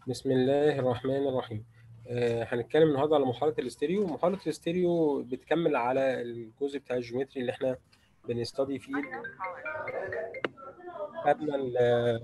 بسم الله الرحمن الرحيم آه هنتكلم النهارده على محاضره الاستيريو محاضره الاستيريو بتكمل على الجزء بتاع الجيومتري اللي احنا بنستدي فيه خدنا ال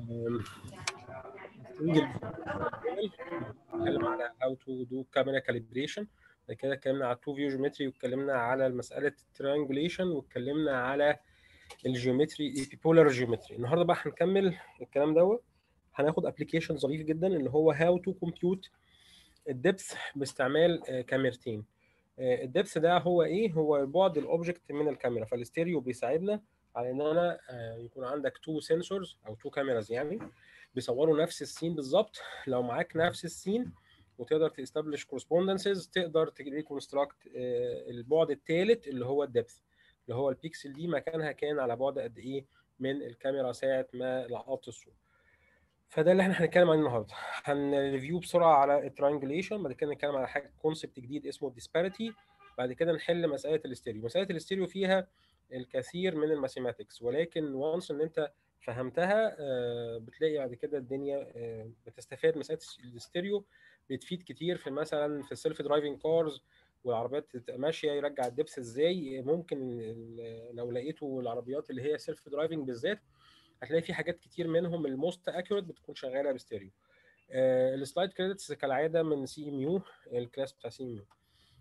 اتكلم على هاو تو دو كاميرا كاليبريشن بعد كده اتكلمنا على التو فيو جيومتري واتكلمنا على مساله التريانجوليشن واتكلمنا على الجيومتري ايبيبولار جيومتري النهارده بقى هنكمل الكلام دوت هناخد ابلكيشن ظريف جدا اللي هو هاو تو كومبيوت الدبث باستعمال كاميرتين الدبث ده هو ايه هو بعد الاوبجكت من الكاميرا فالاستيريو بيساعدنا على ان انا يكون عندك تو سنسورز او تو كاميراز يعني بيصوروا نفس السين بالظبط لو معاك نفس السين وتقدر تستبلش كورسبوندنسز تقدر تريكونستراكت البعد الثالث اللي هو الدبث اللي هو البيكسل دي مكانها كان على بعد قد ايه من الكاميرا ساعه ما لقطت الصوره فده اللي احنا هنتكلم عنه النهارده هنريفيو بسرعه على التريانجوليشن بعد كده نتكلم على حاجه كونسبت جديد اسمه الديسباريتي بعد كده نحل مساله الاستيريو مساله الاستيريو فيها الكثير من الماثيماتكس ولكن وانس ان انت فهمتها بتلاقي بعد كده الدنيا بتستفاد مساله الاستيريو بتفيد كتير في مثلا في السيلف درايفنج كارز والعربيات تبقى ماشيه يرجع الدبس ازاي ممكن لو لقيتوا العربيات اللي هي سيلف درايفنج بالذات هتلاقي في حاجات كتير منهم الموست اكيوريت بتكون شغاله بستيريو آه السلايد كريدتس كالعاده من سي ام يو الكلاس بتاع سي ام يو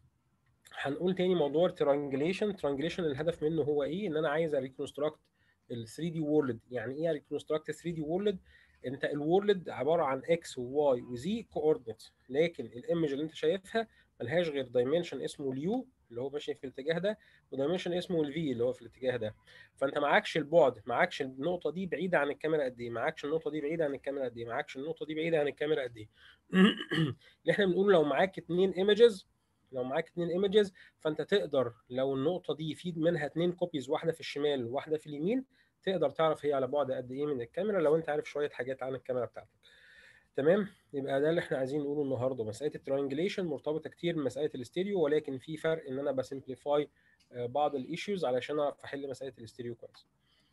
هنقول تاني موضوع الترانجليشن ترانجليشن الهدف منه هو ايه ان انا عايز اريكونستراكت ال 3 دي وورلد يعني ايه اريكونستراكت 3 دي وورلد انت الوورلد عباره عن اكس وواي وزي كوردينيت لكن الايمج اللي انت شايفها ملهاش غير دايمنشن اسمه اليو اللي هو ماشي في الاتجاه ده ودايمنشن اسمه الفي اللي هو في الاتجاه ده فانت معكش البعد معكش النقطه دي بعيده عن الكاميرا قد ايه معكش النقطه دي بعيده عن الكاميرا قد ايه معكش النقطه دي بعيده عن الكاميرا قد ايه اللي احنا بنقول لو معاك اثنين ايمجز لو معاك اثنين ايمجز فانت تقدر لو النقطه دي في منها اثنين كوبيز واحده في الشمال وواحده في اليمين تقدر تعرف هي على بعد قد ايه من الكاميرا لو انت عارف شويه حاجات عن الكاميرا بتاعتك تمام يبقى ده اللي احنا عايزين نقوله النهارده مساله التريانجليشن مرتبطه كتير بمساله الاستيريو ولكن في فرق ان انا بسمبليفاي بعض الايشوز علشان اعرف احل مساله الاستيريو كويس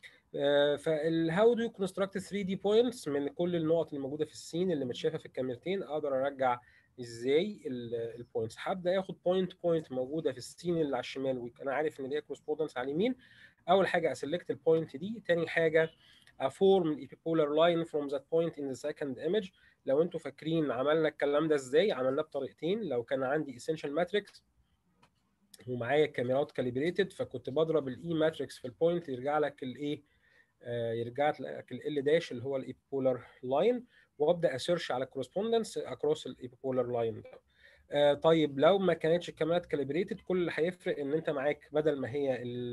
فالهاو دو كونستراكت 3 دي بوينتس من كل النقط اللي موجوده في السين اللي متشافه في الكاميرتين اقدر ارجع ازاي البوينتس هبدا اخد بوينت بوينت موجوده في السين اللي على الشمال انا عارف ان ليها كورسبوندنس على اليمين اول حاجه اسلكت البوينت دي تاني حاجه افورم الايبيبولار لاين فروم ذات بوينت ان ذا سكند ايمج لو انتوا فاكرين عملنا الكلام ده ازاي عملناه بطريقتين لو كان عندي اسينشال ماتريكس ومعايا كاميرات كاليبريتد فكنت بضرب الاي ماتريكس في البوينت يرجع لك الايه آه يرجع لك ال داش اللي هو الايبيبولار لاين وابدا اسيرش على كورسبوندنس اكروس الايبيبولار لاين ده آه طيب لو ما كانتش الكاميرات كاليبريتد كل اللي هيفرق ان انت معاك بدل ما هي ال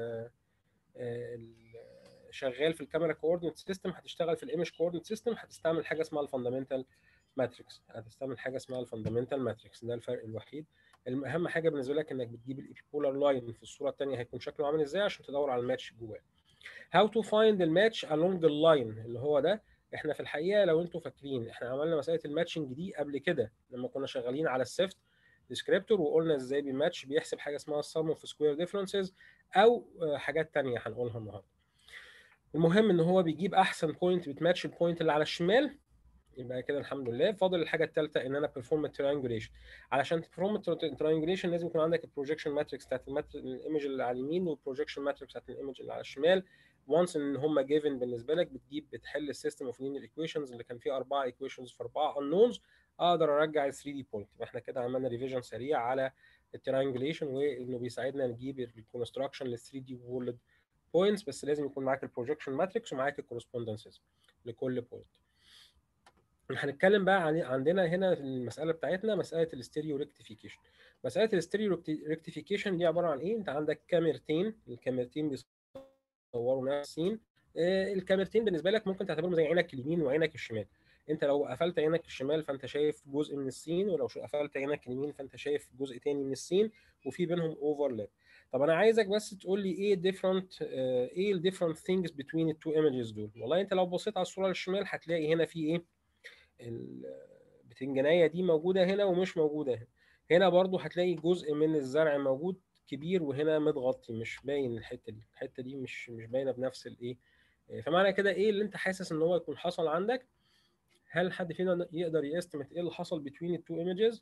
ال شغال في الكاميرا كوردينيت سيستم هتشتغل في الايمج كوردينيت سيستم هتستعمل حاجه اسمها الفاندامنتال ماتريكس هتستعمل حاجه اسمها الفاندامنتال ماتريكس ده الفرق الوحيد اهم حاجه بالنسبه لك انك بتجيب الايبيبولار لاين في الصوره الثانيه هيكون شكله عامل ازاي عشان تدور على الماتش جواه هاو تو فايند الماتش along اللاين اللي هو ده احنا في الحقيقه لو انتوا فاكرين احنا عملنا مساله الماتشنج دي قبل كده لما كنا شغالين على السيفت ديسكريبتور وقلنا ازاي بيماتش بيحسب حاجه اسمها السم اوف سكوير ديفرنسز او حاجات ثانيه هنقولها النهارده المهم ان هو بيجيب احسن بوينت بتماتش البوينت اللي على الشمال يبقى كده الحمد لله فاضل الحاجه الثالثه ان انا بيرفورم التريانجوليشن علشان تبرفورم التريانجوليشن لازم يكون عندك البروجيكشن ماتريكس بتاعت الايمج اللي على اليمين والبروجيكشن ماتريكس بتاعت الايمج اللي على الشمال وانس ان هم جيفن بالنسبه لك بتجيب بتحل السيستم اوف لينير ايكويشنز اللي كان فيه اربعه ايكويشنز في اربعه انونز اقدر ارجع ال 3 دي بوينت يبقى احنا كده عملنا ريفيجن سريع على التريانجوليشن وانه بيساعدنا نجيب الريكونستراكشن لل 3 دي وورلد بوينتس بس لازم يكون معاك البروجيكشن ماتريكس ومعاك الكورسبوندنسز لكل بوينت هنتكلم بقى عن عندنا هنا في المساله بتاعتنا مساله الاستيريو ريكتيفيكيشن مساله الاستيريو ريكتيفيكيشن دي عباره عن ايه انت عندك كاميرتين الكاميرتين بيصوروا نفس السين الكاميرتين بالنسبه لك ممكن تعتبرهم زي عينك اليمين وعينك الشمال انت لو قفلت عينك الشمال فانت شايف جزء من السين ولو قفلت عينك اليمين فانت شايف جزء تاني من السين وفي بينهم اوفرلاب طب انا عايزك بس تقول لي ايه ديفرنت ايه الديفرنت ثينجز بتوين التو ايمجز دول والله انت لو بصيت على الصوره للشمال هتلاقي هنا في ايه البتنجانيه دي موجوده هنا ومش موجوده هنا هنا برضو هتلاقي جزء من الزرع موجود كبير وهنا متغطي مش باين الحته دي الحته دي مش مش باينه بنفس الايه فمعنى كده ايه اللي انت حاسس ان هو يكون حصل عندك هل حد فينا يقدر يستمت ايه اللي حصل بين التو ايمجز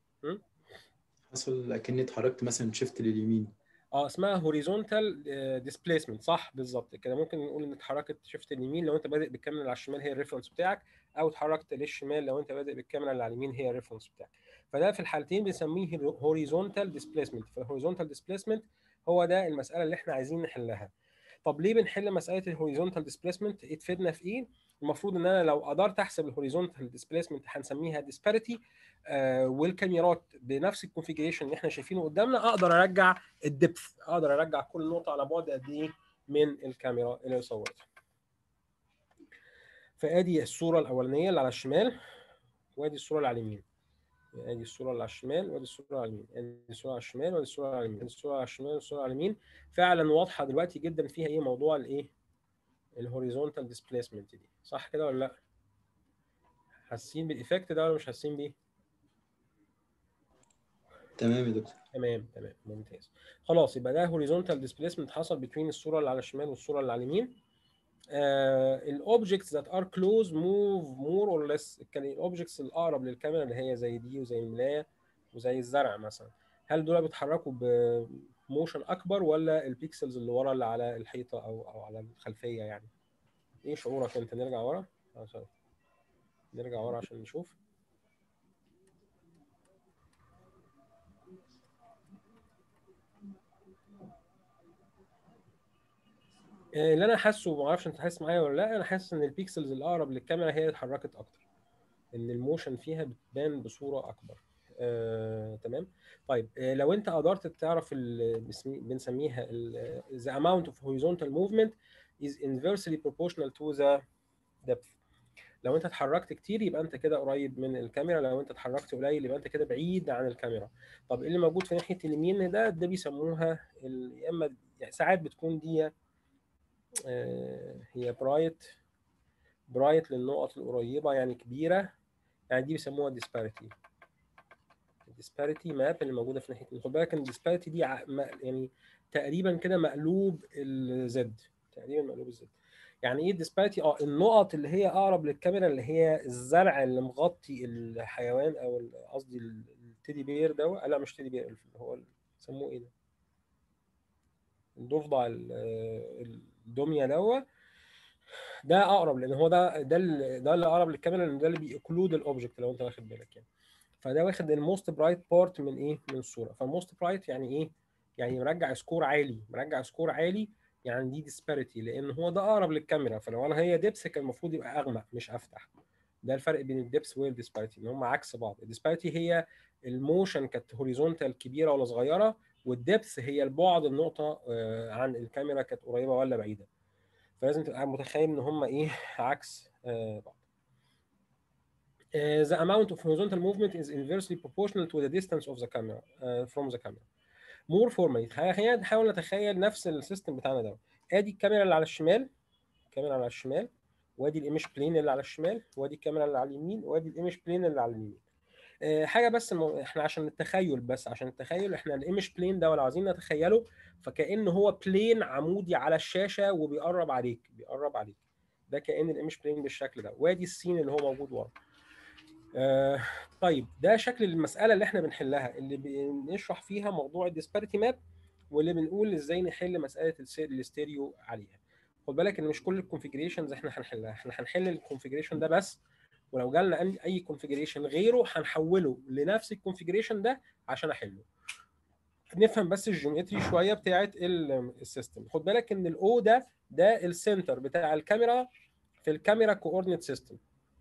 حصل اكني اتحركت مثلا شيفت لليمين اه اسمها هوريزونتال ديسبيسمنت صح بالظبط كده ممكن نقول ان اتحركت شيفت اليمين لو انت بادئ بالكاميرا اللي على الشمال هي الريفرنس بتاعك او اتحركت للشمال لو انت بادئ بالكاميرا اللي على اليمين هي الريفرنس بتاعك فده في الحالتين بنسميه هوريزونتال ديسبيسمنت فالهوريزونتال ديسبيسمنت هو ده المساله اللي احنا عايزين نحلها طب ليه بنحل مساله الهوريزونتال ديسبيسمنت تفيدنا في ايه المفروض ان انا لو قدرت احسب الهوريزونتال ديسبيسمنت هنسميها ديسباريتي آه والكاميرات بنفس الكونفيجريشن اللي احنا شايفينه قدامنا اقدر ارجع الدبث اقدر ارجع كل نقطه على بعد قد ايه من الكاميرا اللي صورتها فادي الصوره الاولانيه اللي على الشمال وادي الصوره اللي على اليمين ادي الصوره اللي على الشمال وادي الصوره اللي على اليمين ادي الصوره على الشمال وادي الصوره على اليمين ادي الصوره على الشمال والصوره على اليمين فعلا واضحه دلوقتي جدا فيها ايه موضوع الايه الهوريزونتال ديسبيسمنت دي صح كده ولا لا حاسين بالايفكت ده ولا مش حاسين بيه تمام يا دكتور تمام تمام ممتاز خلاص يبقى ده هوريزونتال ديسبيسمنت حصل بين الصوره اللي على الشمال والصوره اللي على اليمين الاوبجكتس ذات ار كلوز موف مور اور ليس الاوبجكتس الاقرب للكاميرا اللي هي زي دي وزي الملايه وزي الزرع مثلا هل دول بيتحركوا بموشن اكبر ولا البيكسلز اللي ورا اللي على الحيطه او او على الخلفيه يعني ايه شعورك انت نرجع ورا عشان نرجع ورا عشان نشوف اللي انا حاسه ما اعرفش انت حاسس معايا ولا لا انا حاسس ان البيكسلز الاقرب للكاميرا هي اتحركت اكتر ان الموشن فيها بتبان بصوره اكبر آه، تمام طيب آه، لو انت قدرت تعرف بنسميها the amount of horizontal movement is inversely proportional to the depth لو انت اتحركت كتير يبقى انت كده قريب من الكاميرا لو انت اتحركت قليل يبقى انت كده بعيد عن الكاميرا طب ايه اللي موجود في ناحيه اليمين ده ده بيسموها يا اما يعني ساعات بتكون دي هي برايت برايت للنقط القريبه يعني كبيره يعني دي بيسموها ديسباريتي الديسباريتي ماب اللي موجوده في ناحيه خد بالك ان الديسباريتي دي يعني تقريبا كده مقلوب الزد تقريبا مقلوب الزد يعني ايه الديسباريتي اه النقط اللي هي اقرب للكاميرا اللي هي الزرع اللي مغطي الحيوان او قصدي التيدي بير ده لا مش تيدي بير اللي هو بيسموه ايه ده الضفدع الدميه دوا ده اقرب لان هو ده ده ده اللي اقرب للكاميرا لان ده اللي بيكلود الاوبجكت لو انت واخد بالك يعني فده واخد الموست برايت بارت من ايه من الصوره فالموست برايت يعني ايه يعني مرجع سكور عالي مرجع سكور عالي يعني دي ديسباريتي لان هو ده اقرب للكاميرا فلو انا هي ديبس كان المفروض يبقى اغمق مش افتح ده الفرق بين الديبس والديسباريتي ان هم عكس بعض الديسباريتي هي الموشن كانت هوريزونتال كبيره ولا صغيره والدبث هي البعد النقطه عن الكاميرا كانت قريبه ولا بعيده فلازم تبقى متخيل ان هم ايه عكس بعض the amount of horizontal movement is inversely proportional to the distance of the camera uh, from the camera more formally خلينا نحاول نتخيل نفس السيستم بتاعنا ده ادي الكاميرا اللي على الشمال الكاميرا اللي على الشمال وادي الايمج بلين اللي على الشمال وادي الكاميرا اللي على اليمين وادي الايمج بلين اللي على اليمين حاجه بس م... احنا عشان التخيل بس عشان التخيل احنا الايمج بلين ده لو عايزين نتخيله فكانه هو بلين عمودي على الشاشه وبيقرب عليك بيقرب عليك ده كان الايمج بلين بالشكل ده وادي السين اللي هو موجود ورا آه طيب ده شكل المساله اللي احنا بنحلها اللي بنشرح فيها موضوع الديسباريتي ماب واللي بنقول ازاي نحل مساله الاستيريو عليها خد بالك ان مش كل الكونفيجريشنز احنا هنحلها احنا هنحل الكونفيجريشن ده بس ولو جالنا اي كونفيجريشن غيره هنحوله لنفس الكونفيجريشن ده عشان احله نفهم بس الجيومتري شويه بتاعه السيستم خد بالك ان الاو ده ده السنتر بتاع الكاميرا في الكاميرا كوردينيت سيستم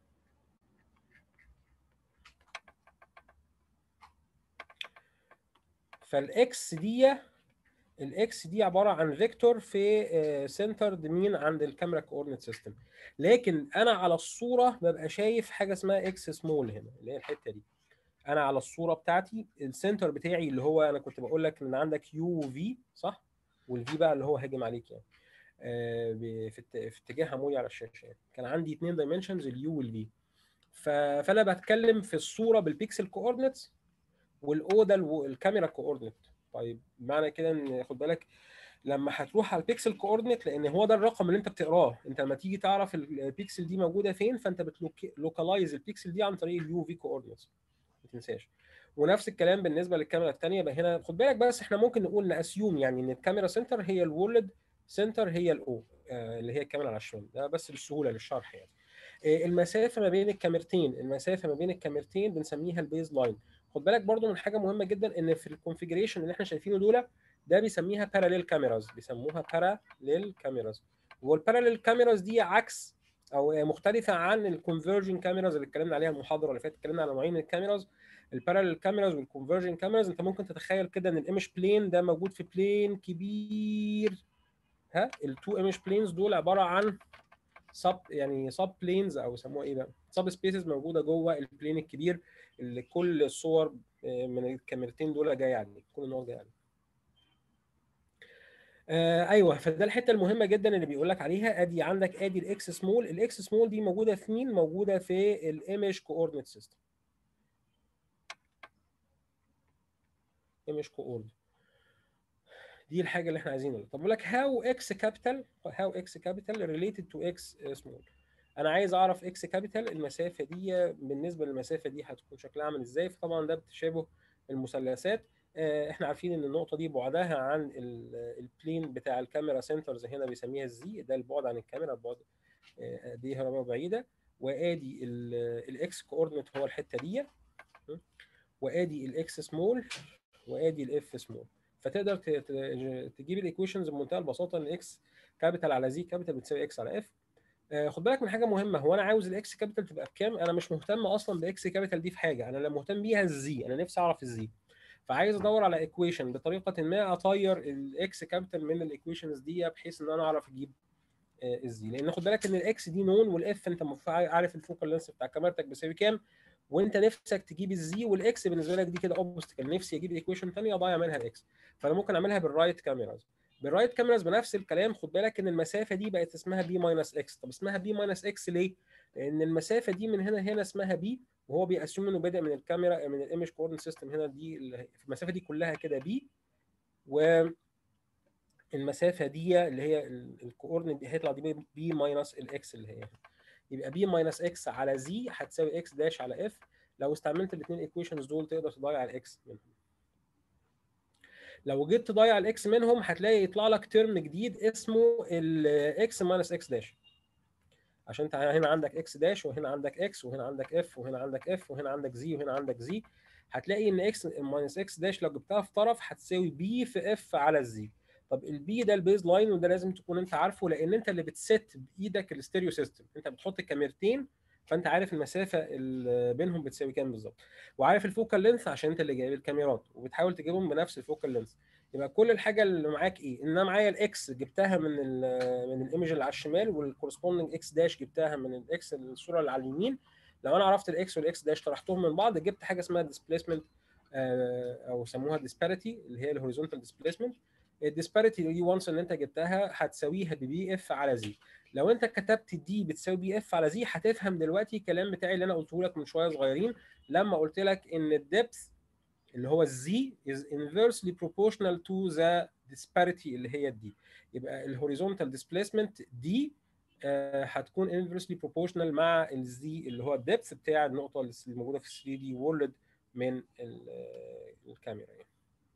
فالاكس دي الاكس دي عباره عن فيكتور في سنتر مين عند الكاميرا كوردينيت سيستم لكن انا على الصوره ببقى شايف حاجه اسمها اكس سمول هنا اللي هي الحته دي انا على الصوره بتاعتي السنتر بتاعي اللي هو انا كنت بقول لك ان عندك يو وفي صح والفي بقى اللي هو هاجم عليك يعني في في اتجاه عمودي على الشاشه يعني. كان عندي اثنين دايمنشنز اليو والفي فانا بتكلم في الصوره بالبيكسل كوردينيتس والاو ده الكاميرا كوردينيت طيب معنى كده ان خد بالك لما هتروح على البيكسل كوردينيت لان هو ده الرقم اللي انت بتقراه انت لما تيجي تعرف البيكسل دي موجوده فين فانت بتلوكالايز البيكسل دي عن طريق اليو في كوردينيتس ما تنساش ونفس الكلام بالنسبه للكاميرا الثانيه بقى هنا خد بالك بس احنا ممكن نقول ناسيوم يعني ان الكاميرا سنتر هي الورلد سنتر هي الاو اللي هي الكاميرا على الشمال ده بس للسهوله للشرح يعني المسافه ما بين الكاميرتين المسافه ما بين الكاميرتين بنسميها البيز لاين خد بالك برضو من حاجه مهمه جدا ان في الكونفيجريشن اللي احنا شايفينه دول ده بيسميها باراليل كاميراز بيسموها باراليل كاميراز والباراليل كاميراز دي عكس او مختلفه عن الكونفرجن كاميراز اللي اتكلمنا عليها المحاضره اللي فاتت اتكلمنا على نوعين من الكاميراز الباراليل كاميراز والكونفرجن كاميراز انت ممكن تتخيل كده ان الايمج بلين ده موجود في بلين كبير ها التو ايمج بلينز دول عباره عن سب يعني سب بلينز او يسموها ايه بقى سب سبيسز موجوده جوه البلين الكبير اللي كل الصور من الكاميرتين دول جايه عليه كل النقط جايه عليه آه ايوه فده الحته المهمه جدا اللي بيقول لك عليها ادي عندك ادي الاكس سمول الاكس سمول دي موجوده في مين موجوده في الايمج كوردينيت سيستم ايمج كوردينيت دي الحاجه اللي احنا عايزينها طب بقول لك هاو اكس كابيتال هاو اكس كابيتال ريليتد تو اكس سمول انا عايز اعرف اكس كابيتال المسافه دي بالنسبه للمسافه دي هتكون شكلها عامل ازاي فطبعا ده بتشابه المثلثات احنا عارفين ان النقطه دي بعدها عن البلين بتاع الكاميرا سنترز هنا بيسميها الزي ده البعد عن الكاميرا البعد دي هربه بعيده وادي الاكس كوردينيت هو الحته دي وادي الاكس سمول وادي الاف سمول فتقدر تجيب الايكويشنز بمنتهى البساطه ان اكس كابيتال على زي كابيتال بتساوي اكس على اف خد بالك من حاجه مهمه هو انا عاوز الاكس كابيتال تبقى بكام انا مش مهتم اصلا باكس كابيتال دي في حاجه انا اللي مهتم بيها الزي انا نفسي اعرف الزي فعايز ادور على ايكويشن بطريقه ما اطير الاكس كابيتال من الايكويشنز دي بحيث ان انا اعرف اجيب الزي لان خد بالك ان الاكس دي نون والاف انت عارف الفوكال لينس بتاع كاميرتك بيساوي كام وانت نفسك تجيب الزي والاكس بالنسبه لك دي كده اوبستكل نفسي اجيب ايكويشن ثانيه اضيع منها الاكس فانا ممكن اعملها بالرايت كاميراز بالرايت كاميراز بنفس الكلام خد بالك ان المسافه دي بقت اسمها بي ماينس اكس طب اسمها بي ماينس اكس ليه؟ لان المسافه دي من هنا هنا اسمها بي وهو بيأسيوم انه بادئ من الكاميرا من الايمج كوردينيت سيستم هنا دي المسافه دي كلها كده بي و المسافه دي اللي هي الكوردينيت دي هيطلع دي بي ماينس الاكس اللي هي يبقى بي ماينس اكس على زي هتساوي اكس داش على اف لو استعملت الاثنين ايكويشنز دول تقدر تضيع الاكس منهم لو جيت تضيع الاكس منهم هتلاقي يطلع لك ترم جديد اسمه الاكس ماينس اكس داش عشان انت هنا عندك اكس داش وهنا عندك اكس وهنا عندك اف وهنا عندك اف وهنا عندك زي وهنا عندك زي هتلاقي ان اكس ماينس اكس داش لو جبتها في طرف هتساوي بي في اف على الزي طب البي ده البيز لاين وده لازم تكون انت عارفه لان انت اللي بتست بايدك الستيريو سيستم انت بتحط الكاميرتين فانت عارف المسافه اللي بينهم بتساوي كام بالظبط وعارف الفوكال لينث عشان انت اللي جايب الكاميرات وبتحاول تجيبهم بنفس الفوكال لينث يبقى كل الحاجه اللي معاك ايه ان انا معايا الاكس جبتها من ال من الايمج اللي على الشمال والكورسبوندنج اكس داش جبتها من الاكس الصوره اللي على اليمين لو انا عرفت الاكس والاكس داش طرحتهم من بعض جبت حاجه اسمها ديسبيسمنت او سموها ديسباريتي اللي هي الهوريزونتال ديسبيسمنت الديسباريتي دي وانس ان انت جبتها هتساويها ببي اف على زي لو انت كتبت دي بتساوي بي اف على زي هتفهم دلوقتي الكلام بتاعي اللي انا قلته لك من شويه صغيرين لما قلت لك ان الدبث اللي هو الزي is inversely proportional to the disparity اللي هي الدي يبقى الهوريزونتال ديسبيسمنت دي هتكون inversely proportional مع الزي اللي هو الدبث بتاع النقطه اللي موجوده في 3 دي وورلد من الكاميرا يعني.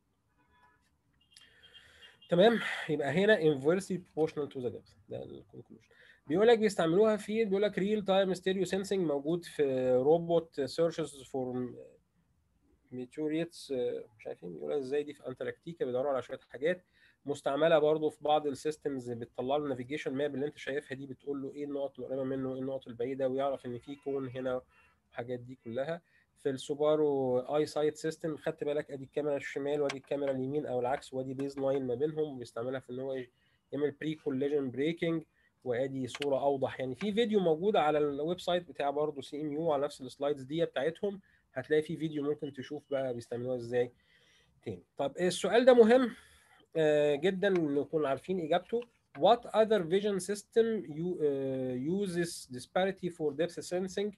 تمام يبقى هنا inversely proportional to the depth ده الكونكلوجن بيقول لك بيستعملوها في بيقول لك ريل تايم ستيريو سينسنج موجود في روبوت سيرشز فور ميتوريتس مش عارفين بيقولها ازاي دي في انتاركتيكا بيدوروا على شويه حاجات مستعمله برضه في بعض السيستمز بتطلع له النافيجيشن ماب اللي انت شايفها دي بتقول له ايه النقط القريبه منه ايه النقط البعيده ويعرف ان في كون هنا الحاجات دي كلها في السوبارو اي سايت سيستم خدت بالك ادي الكاميرا الشمال وادي الكاميرا اليمين او العكس وادي بيز لاين ما بينهم بيستعملها في ان هو يعمل بري كوليجن بريكنج وادي صوره اوضح يعني في فيديو موجود على الويب سايت بتاع برضه سي ام يو على نفس السلايدز دي بتاعتهم هتلاقي في فيديو ممكن تشوف بقى بيستعملوها ازاي تاني طب السؤال ده مهم آه جدا نكون عارفين اجابته what other vision system you, uh, uses disparity for depth sensing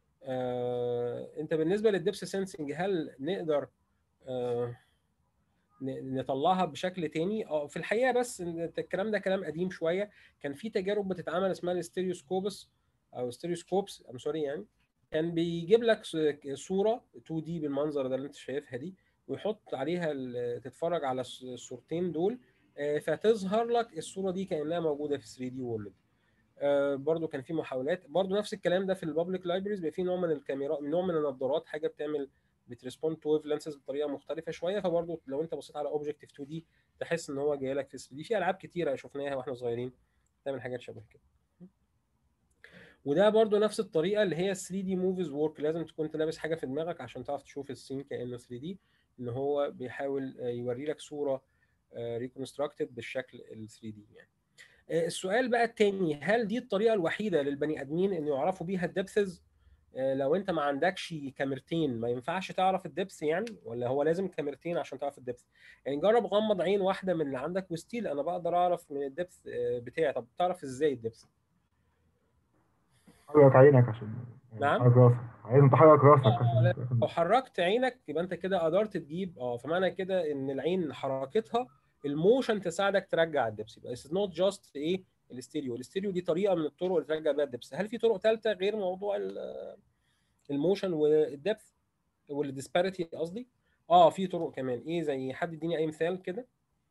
آه انت بالنسبه للدبس سensing هل نقدر آه ن- نطلعها بشكل تاني اه في الحقيقه بس إن الكلام ده كلام قديم شويه كان في تجارب بتتعمل اسمها الاستيريوسكوبس او ستيريوسكوبس ام سوري يعني كان بيجيب لك س- صوره 2 دي بالمنظر ده اللي انت شايفها دي ويحط عليها ال- تتفرج على الص- الصورتين دول آه، فتظهر لك الصوره دي كانها موجوده في 3 دي وورلد برضو كان في محاولات برضو نفس الكلام ده في البابليك لايبرز بيبقى في نوع من الكاميرا نوع من النظارات حاجه بتعمل بتريسبوند تو ويف لانسز بطريقه مختلفه شويه فبرضو لو انت بصيت على اوبجكت في 2 دي تحس ان هو جاي لك في 3 دي في العاب كتيره شفناها واحنا صغيرين تعمل حاجات شبه كده وده برضو نفس الطريقه اللي هي 3 دي موفيز ورك لازم تكون انت لابس حاجه في دماغك عشان تعرف تشوف السين كانه 3 دي ان هو بيحاول آه، يوري لك صوره ريكونستراكتد بالشكل ال 3 دي يعني آه، السؤال بقى التاني هل دي الطريقه الوحيده للبني ادمين ان يعرفوا بيها الدبثز لو انت ما عندكش كاميرتين ما ينفعش تعرف الدبث يعني ولا هو لازم كاميرتين عشان تعرف الدبث يعني جرب غمض عين واحده من اللي عندك وستيل انا بقدر اعرف من الدبث آه، بتاعي طب تعرف ازاي الدبث حرك عينك عشان نعم. تحرك راسك لازم تحرك راسك آه، عشان لا. تاخد- لو حركت عينك يبقى انت كده قدرت تجيب اه فمعنى كده ان العين حركتها الموشن تساعدك ترجع الدبس يبقى اتس نوت جاست ايه الاستيريو الاستيريو دي طريقه من الطرق اللي ترجع بيها الدبس هل في طرق ثالثه غير موضوع ال- الموشن والدبث والديسباريتي قصدي اه في طرق كمان ايه زي حد يديني اي مثال كده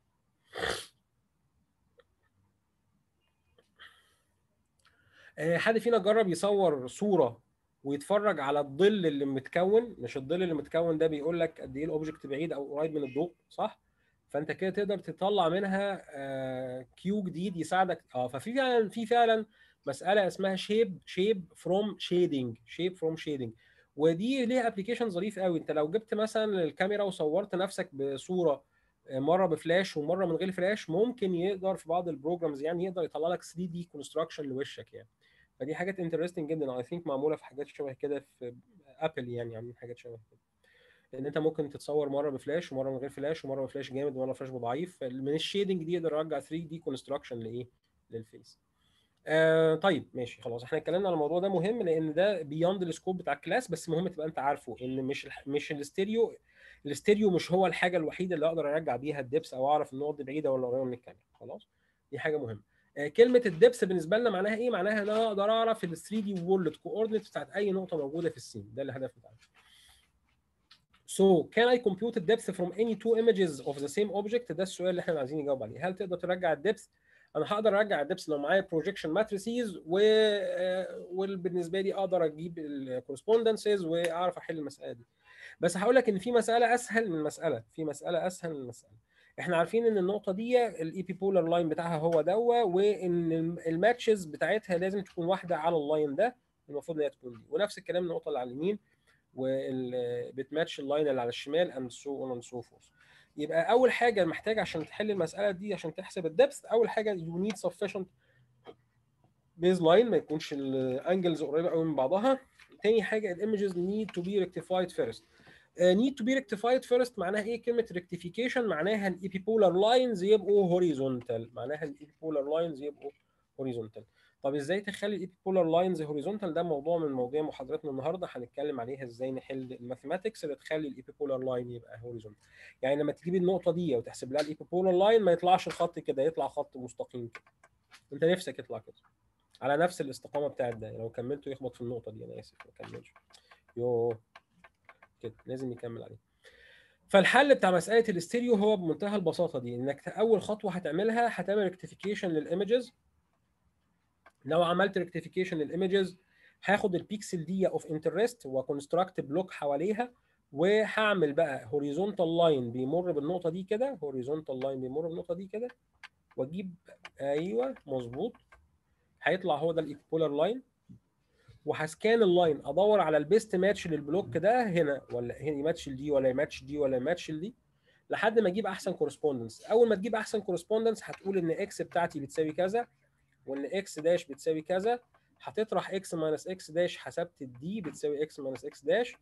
آه، حد فينا جرب يصور صوره ويتفرج على الظل اللي متكون مش الظل اللي متكون ده بيقول لك قد ايه الاوبجكت بعيد او قريب من الضوء صح فانت كده تقدر تطلع منها آه، كيو جديد يساعدك اه ففي فعلا في فعلا مساله اسمها شيب شيب فروم شيدنج شيب فروم شيدنج ودي ليها ابلكيشن ظريف قوي انت لو جبت مثلا الكاميرا وصورت نفسك بصوره آه، مره بفلاش ومره من غير فلاش ممكن يقدر في بعض البروجرامز يعني يقدر يطلع لك 3 دي كونستراكشن لوشك يعني فدي حاجات انترستنج جدا اي ثينك معموله في حاجات شبه كده في ابل يعني عاملين حاجات شبه كده ان انت ممكن تتصور مره بفلاش ومره من غير فلاش ومره بفلاش جامد ومره فلاش ضعيف من الشيدنج دي يقدر يرجع 3 دي كونستراكشن لايه للفيس آه طيب ماشي خلاص احنا اتكلمنا على الموضوع ده مهم لان ده بيوند السكوب بتاع الكلاس بس مهم تبقى انت عارفه ان مش الح... مش الاستيريو الاستيريو مش هو الحاجه الوحيده اللي اقدر ارجع بيها الدبس او اعرف النقط دي بعيده ولا قريبه من الكاميرا خلاص دي حاجه مهمه آه، كلمه الدبس بالنسبه لنا معناها ايه معناها ان انا اقدر اعرف ال 3 دي وورلد كوردينيت بتاعت اي نقطه موجوده في السين ده الهدف بتاعنا So can I compute the depth from any two images of the same object؟ ده السؤال اللي احنا عايزين نجاوب عليه، هل تقدر ترجع الدبث؟ انا هقدر ارجع الدبث لو معايا بروجيكشن ماتريسيز و آه، وبالنسبه لي اقدر اجيب الكورسبوندنسز واعرف احل المساله دي. بس هقول لك ان في مساله اسهل من مساله، في مساله اسهل من مساله. احنا عارفين ان النقطه دي الايبي بولار لاين بتاعها هو دوا وان الماتشز بتاعتها لازم تكون واحده على اللاين ده المفروض ان هي تكون دي ونفس الكلام النقطه اللي على اليمين وبتماتش اللاين اللي على الشمال اند سو اون سو فورث يبقى اول حاجه محتاج عشان تحل المساله دي عشان تحسب الدبث اول حاجه يو نيد sufficient بيز لاين ما يكونش الانجلز قريبه قوي من بعضها تاني حاجه الايمجز نيد تو بي ريكتيفايد فيرست نيد تو بي ريكتيفايد فيرست معناها ايه كلمه ريكتيفيكيشن معناها الايبيبولار لاينز يبقوا هوريزونتال معناها الايبيبولار لاينز يبقوا هوريزونتال طب ازاي تخلي الايبيبولار لاينز هوريزونتال ده موضوع من مواضيع محاضرتنا النهارده هنتكلم عليها ازاي نحل الماثيماتكس اللي تخلي الايبيبولار لاين يبقى هوريزونتال يعني لما تجيب النقطه دي وتحسب لها الايبيبولار لاين ما يطلعش الخط كده يطلع خط مستقيم كده انت نفسك يطلع كده على نفس الاستقامه بتاعت ده لو كملته يخبط في النقطه دي انا اسف ما كملش يو كده لازم يكمل عليه فالحل بتاع مساله الاستيريو هو بمنتهى البساطه دي انك اول خطوه هتعملها هتعمل ريكتيفيكيشن للايمجز لو عملت ريكتيفيكيشن للايمجز هاخد البيكسل دي اوف انترست وكونستراكت بلوك حواليها وهعمل بقى هوريزونتال لاين بيمر بالنقطه دي كده هوريزونتال لاين بيمر بالنقطه دي كده واجيب ايوه مظبوط هيطلع هو ده الايبولار لاين وهسكان اللاين ادور على البيست ماتش للبلوك ده هنا ولا هنا يماتش دي ولا يماتش دي ولا يماتش دي لحد ما اجيب احسن كورسبوندنس اول ما تجيب احسن كورسبوندنس هتقول ان اكس بتاعتي بتساوي كذا وان اكس داش بتساوي كذا هتطرح اكس ماينس اكس داش حسبت الدي بتساوي اكس ماينس اكس داش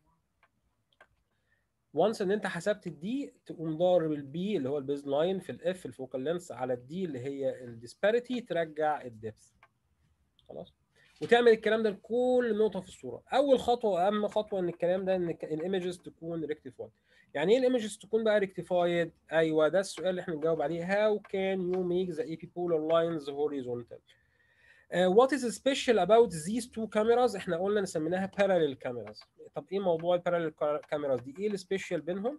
وانس ان انت حسبت الدي تقوم ضارب البي اللي هو البيز لاين في الاف الفوكال لينس على الدي اللي هي الديسباريتي ترجع الدبث خلاص وتعمل الكلام ده لكل نقطه في الصوره اول خطوه واهم خطوه ان الكلام ده ان الايمجز تكون ريكتيفايد يعني ايه الايمجز تكون بقى ريكتيفايد ايوه ده السؤال اللي احنا بنجاوب عليه how can you make the epipolar lines horizontal Uh, what is special about these two cameras احنا قلنا نسميناها parallel cameras طب ايه موضوع البارالل كاميراز دي ايه السبيشال بينهم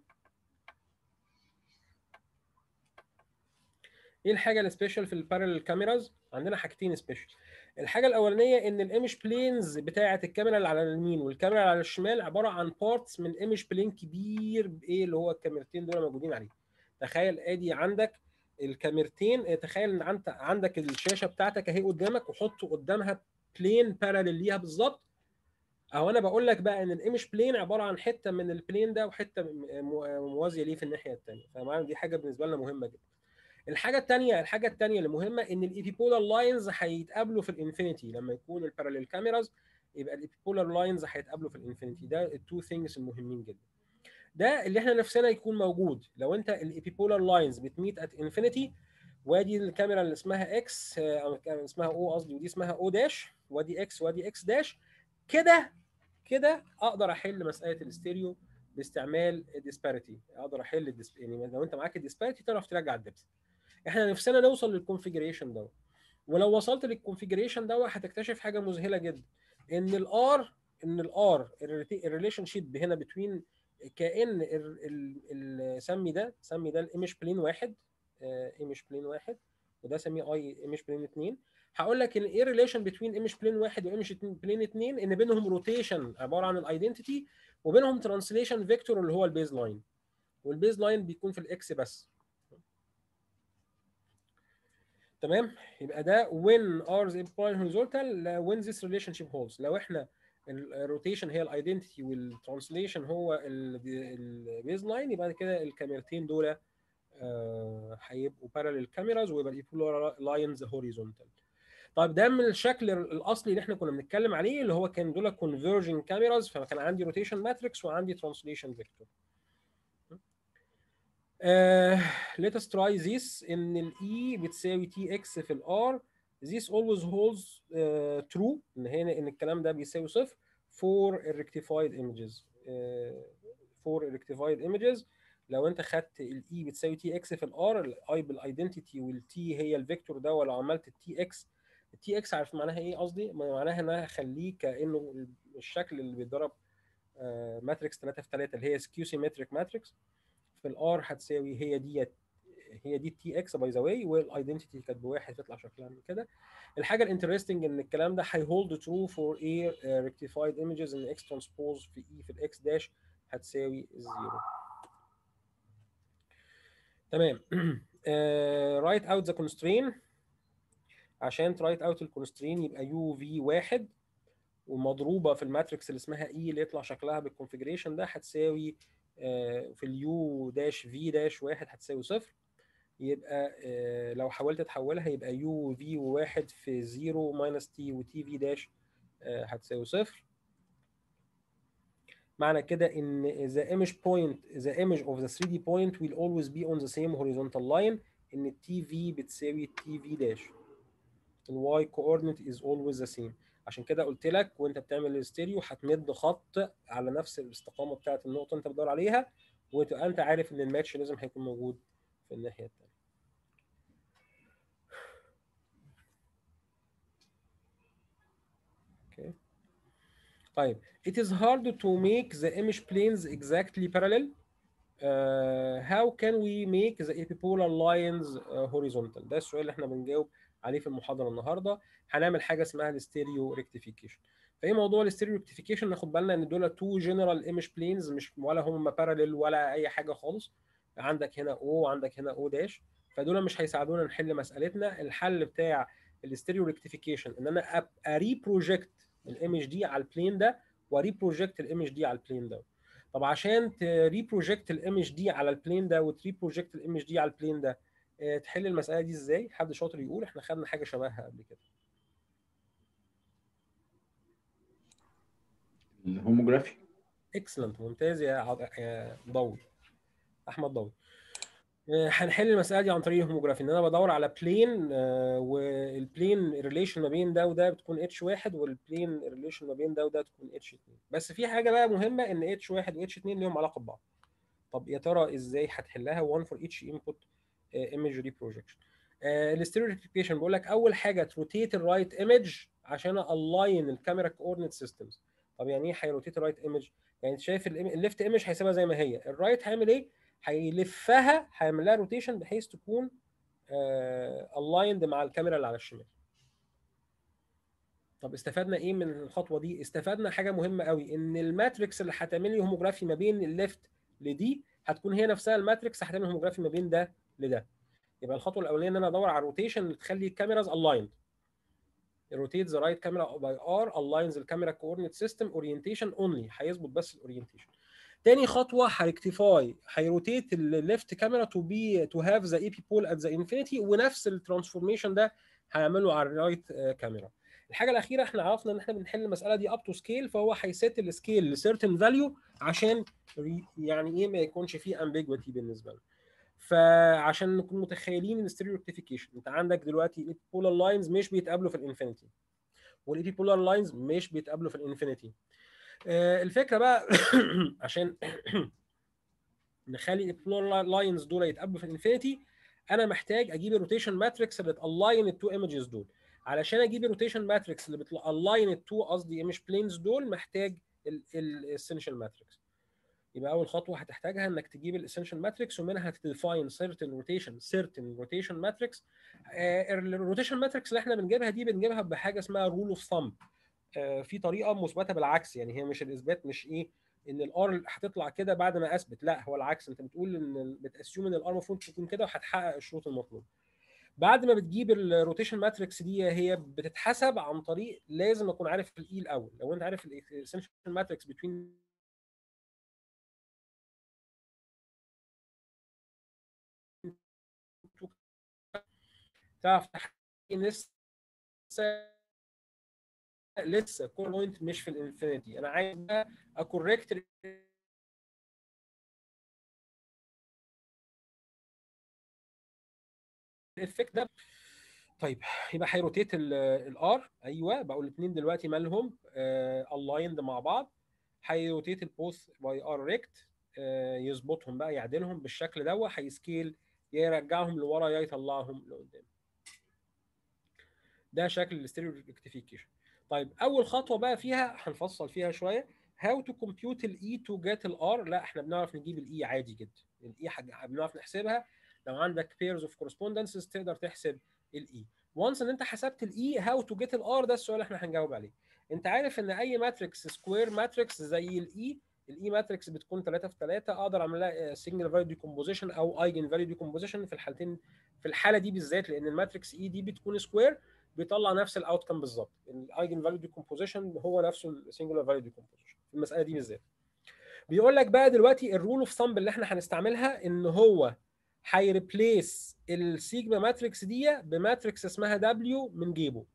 ايه الحاجه السبيشال في البارالل كاميراز عندنا حاجتين سبيشال الحاجه الاولانيه ان الايمج بلينز بتاعه الكاميرا اللي على اليمين والكاميرا اللي على الشمال عباره عن بارتس من ايمج بلين كبير بايه اللي هو الكاميرتين دول موجودين عليه تخيل ادي عندك الكاميرتين تخيل ان انت عندك الشاشه بتاعتك اهي قدامك وحط قدامها بلين بارالل ليها بالظبط اهو انا بقول لك بقى ان الايمج بلين عباره عن حته من البلين ده وحته موازيه ليه في الناحيه الثانيه فمعنى دي حاجه بالنسبه لنا مهمه جدا الحاجه الثانيه الحاجه الثانيه اللي مهمه ان الايبيبولار لاينز هيتقابلوا في الانفينيتي لما يكون الباراليل كاميراز يبقى الايبيبولار لاينز هيتقابلوا في الانفينيتي ده التو ثينجز المهمين جدا ده اللي احنا نفسنا يكون موجود لو انت الايبيبولار لاينز بتميت ات انفينيتي وادي الكاميرا اللي اسمها اكس او اسمها او قصدي ودي اسمها او داش وادي اكس وادي اكس داش كده كده اقدر احل مساله الاستيريو باستعمال الديسباريتي اقدر احل الديسب... يعني لو انت معاك الديسباريتي تعرف ترجع الدبس احنا نفسنا نوصل للكونفيجريشن ده ولو وصلت للكونفيجريشن ده هتكتشف حاجه مذهله جدا ان الار ان الار الريليشن شيب هنا بتوين كان ال ال سمي ده سمي ده الايمج بلين واحد ايمج بلين واحد وده سميه اي ايمج بلين 2 هقول لك ان ايه ريليشن بين ايمج بلين واحد وايمج بلين 2 ان بينهم روتيشن عباره عن الايدنتيتي وبينهم ترانسليشن فيكتور اللي هو البيز لاين والبيز لاين بيكون في الاكس بس تمام يبقى ده when r is equal horizontal when this relationship holds لو احنا الروتيشن هي الايدنتيتي والترانسليشن هو البيز لاين يبقى كده الكاميرتين دول هيبقوا باراليل كاميراز ويبقى الايبولار لاينز هوريزونتال طيب ده من الشكل الاصلي اللي احنا كنا بنتكلم عليه اللي هو كان دول كونفرجن كاميراز فكان عندي روتيشن ماتريكس وعندي ترانسليشن فيكتور let us try this ان ال E بتساوي TX في ال R this always holds uh, true ان هنا ان الكلام ده بيساوي صفر for rectified images uh, for rectified images لو انت خدت ال E بتساوي TX في ال R ال I بالايدنتيتي وال T هي الفيكتور ده ولو عملت ال TX ال TX عارف معناها ايه قصدي؟ معناها ان انا هخليه كانه الشكل اللي بيتضرب ماتريكس 3 في 3 اللي هي سكيو سيمتريك ماتريكس في الار هتساوي هي دي هي دي تي اكس باي ذا واي والايدنتيتي كانت بواحد تطلع شكلها من كده الحاجه الانترستنج ان الكلام ده هيهولد ترو فور اي ريكتيفايد ايمجز ان اكس ترانسبوز في اي في الاكس داش هتساوي زيرو تمام رايت اوت ذا كونسترين عشان ترايت اوت الكونسترين يبقى يو في واحد ومضروبه في الماتريكس اللي اسمها اي اللي يطلع شكلها بالكونفجريشن ده هتساوي في اليو داش في داش واحد هتساوي صفر يبقى لو حاولت تحولها يبقى يو في واحد في زيرو ماينس تي وتي في داش هتساوي صفر معنى كده ان the image point the image of the 3D point will always be on the same horizontal line ان التي في بتساوي التي في داش الواي coordinate is always the same عشان كده قلت لك وانت بتعمل الاستيريو هتمد خط على نفس الاستقامه بتاعه النقطه اللي انت بتدور عليها وتبقى انت عارف ان الماتش لازم هيكون موجود في الناحيه الثانيه اوكي طيب it is hard to make the image planes exactly parallel uh, how can we make the epipolar lines uh, horizontal ده السؤال اللي احنا بنجاوب عليه في المحاضره النهارده هنعمل حاجه اسمها الستيريو ريكتيفيكيشن فايه موضوع الستيريو ريكتيفيكيشن ناخد بالنا ان دول تو جنرال ايمج بلينز مش ولا هم باراليل ولا اي حاجه خالص عندك هنا او وعندك هنا او داش فدول مش هيساعدونا نحل مسالتنا الحل بتاع الستيريو ريكتيفيكيشن ان انا ابقى ريبروجكت الايمج دي على البلين ده وريبروجكت الايمج دي على البلين ده طب عشان تريبروجكت الايمج دي على البلين ده وتريبروجكت الايمج دي على البلين ده تحل المساله دي ازاي حد شاطر يقول احنا خدنا حاجه شبهها قبل كده الهوموجرافي اكسلنت ممتاز يا عض... يا ضوي احمد ضوي آه، هنحل المساله دي عن طريق الهوموجرافي ان انا بدور على بلين والبلين ريليشن ما بين ده وده بتكون اتش واحد والبلين ريليشن ما بين ده وده تكون اتش 2 بس في حاجه بقى مهمه ان اتش واحد واتش 2 ليهم علاقه ببعض طب يا ترى ازاي هتحلها 1 فور اتش انبوت ايمج ريبروجكشن الاستيريوتيفيكيشن بيقول لك اول حاجه تروتيت الرايت ايمج عشان الاين الكاميرا كوردينيت سيستمز طب يعني ايه هيروتيت الرايت ايمج يعني انت شايف الليفت ايمج هيسيبها زي ما هي الرايت هيعمل ايه هيلفها هيعمل لها روتيشن بحيث تكون الايند مع الكاميرا اللي على الشمال طب استفدنا ايه من الخطوه دي استفدنا حاجه مهمه قوي ان الماتريكس اللي هتعمل لي هوموجرافي ما بين الليفت لدي هتكون هي نفسها الماتريكس هتعمل هوموجرافي ما بين ده لده يبقى الخطوه الاولانيه ان انا ادور على الروتيشن اللي تخلي الكاميراز الايند rotate the right camera by R aligns the camera coordinate system orientation only هيظبط بس الاورينتيشن تاني خطوه هريكتيفاي هيروتيت الليفت كاميرا تو بي تو هاف ذا اي بي بول ات ذا انفينيتي ونفس الترانسفورميشن ده هيعمله على الرايت كاميرا الحاجه الاخيره احنا عرفنا ان احنا بنحل المساله دي اب تو سكيل فهو هيسيت السكيل لسيرتن فاليو عشان يعني ايه ما يكونش فيه امبيجوتي بالنسبه لنا فعشان نكون متخيلين الستيريو ريكتيفيكيشن انت عندك دلوقتي الايبيبولار لاينز مش بيتقابلوا في الانفينيتي والايبيبولار لاينز مش بيتقابلوا في الانفينيتي آه الفكره بقى عشان نخلي الايبيبولار لاينز دول يتقابلوا في الانفينيتي انا محتاج اجيب الروتيشن ماتريكس اللي تالاين التو ايمجز دول علشان اجيب الروتيشن ماتريكس اللي بتالاين التو قصدي ايمج بلينز دول محتاج الاسنشال ماتريكس يبقى اول خطوه هتحتاجها انك تجيب الاسنشال ماتريكس ومنها تديفاين سيرتن روتيشن سيرتن روتيشن ماتريكس الروتيشن ماتريكس اللي احنا بنجيبها دي بنجيبها بحاجه اسمها رول اوف ثامب في طريقه مثبته بالعكس يعني هي مش الاثبات مش ايه ان الار هتطلع كده بعد ما اثبت لا هو العكس انت بتقول ان بتاسيوم ان الار المفروض تكون كده وهتحقق الشروط المطلوبه بعد ما بتجيب الروتيشن ماتريكس دي هي بتتحسب عن طريق لازم اكون عارف الاي الاول لو انت عارف الاسنشال ماتريكس بتوين تعرف لسه لسه كور بوينت مش في الانفينيتي انا عايز اكوركت الافكت ده طيب يبقى هيروتيت الار ايوه بقوا الاثنين دلوقتي مالهم الايند مع بعض هيروتيت البوث باي ار ريكت يظبطهم بقى يعدلهم بالشكل ده هيسكيل يرجعهم لورا يا يطلعهم لقدام ده شكل الاستيريو ريكتيفيكيشن طيب اول خطوه بقى فيها هنفصل فيها شويه هاو تو كومبيوت الاي تو جيت الار لا احنا بنعرف نجيب الاي عادي جدا الاي بنعرف نحسبها لو عندك pairs of correspondences تقدر تحسب الاي وانس ان انت حسبت الاي هاو تو جيت الار ده السؤال اللي احنا هنجاوب عليه انت عارف ان اي ماتريكس سكوير ماتريكس زي الاي الاي ماتريكس بتكون 3 في 3 اقدر اعمل لها سنجل فاليو ديكومبوزيشن او ايجن فاليو ديكومبوزيشن في الحالتين في الحاله دي بالذات لان الماتريكس اي دي بتكون سكوير بيطلع نفس الاوت كم بالظبط الايجن فاليو ديكومبوزيشن هو نفسه السنجل فاليو ديكومبوزيشن في المساله دي بالذات بيقول لك بقى دلوقتي الرول اوف ثامب اللي احنا هنستعملها ان هو هيريبليس السيجما ماتريكس دي بماتريكس اسمها دبليو من جيبه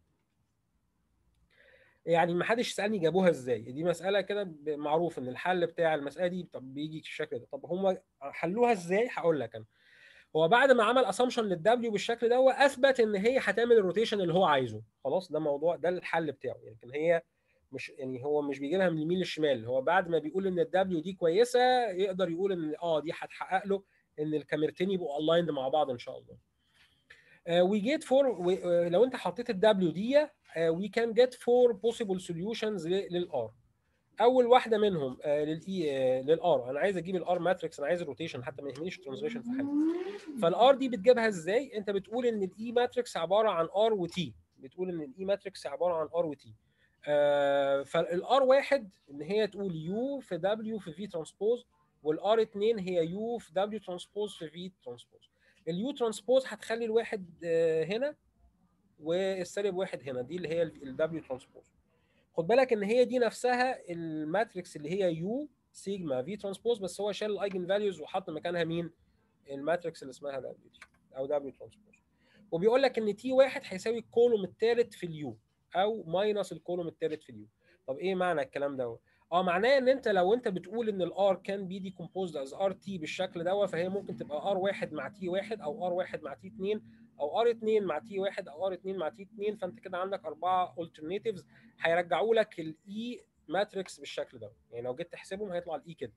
يعني ما حدش يسالني جابوها ازاي دي مساله كده معروف ان الحل بتاع المساله دي طب بيجي بالشكل ده طب هم حلوها ازاي هقول لك انا هو بعد ما عمل اسامبشن للدبليو بالشكل ده هو اثبت ان هي هتعمل الروتيشن اللي هو عايزه خلاص ده موضوع ده الحل بتاعه لكن يعني هي مش يعني هو مش بيجيبها من اليمين للشمال هو بعد ما بيقول ان الدبليو دي كويسه يقدر يقول ان اه دي هتحقق له ان الكاميرتين يبقوا الايند مع بعض ان شاء الله وي جيت فور لو انت حطيت الدبليو دي وي كان جيت فور بوسيبل سوليوشنز للار اول واحده منهم للاي للار انا عايز اجيب الار ماتريكس انا عايز الروتيشن حتى ما يهمنيش الترانزليشن في حاجه فالار دي بتجيبها ازاي انت بتقول ان الاي ماتريكس عباره عن ار وتي بتقول ان الاي ماتريكس عباره عن ار وتي فالار واحد ان هي تقول يو في دبليو في في ترانسبوز والار 2 هي يو في دبليو ترانسبوز في في ترانسبوز اليو ترانسبوز هتخلي الواحد هنا والسالب واحد هنا دي اللي هي الدبليو ترانسبوز خد بالك ان هي دي نفسها الماتريكس اللي هي يو سيجما في ترانسبوز بس هو شال الايجن فاليوز وحط مكانها مين الماتريكس اللي اسمها دبليو تي او دبليو ترانسبوز وبيقول لك ان تي واحد هيساوي الكولوم الثالث في اليو او ماينس الكولوم الثالث في اليو طب ايه معنى الكلام ده اه معناه ان انت لو انت بتقول ان الار كان بي ديكومبوزد از ار تي بالشكل دوت فهي ممكن تبقى ار واحد مع تي واحد او ار واحد مع تي اتنين او ار اتنين مع تي واحد او ار اتنين مع تي اتنين فانت كده عندك اربعه alternatives هيرجعوا لك الاي ماتريكس بالشكل ده يعني لو جيت تحسبهم هيطلع الاي كده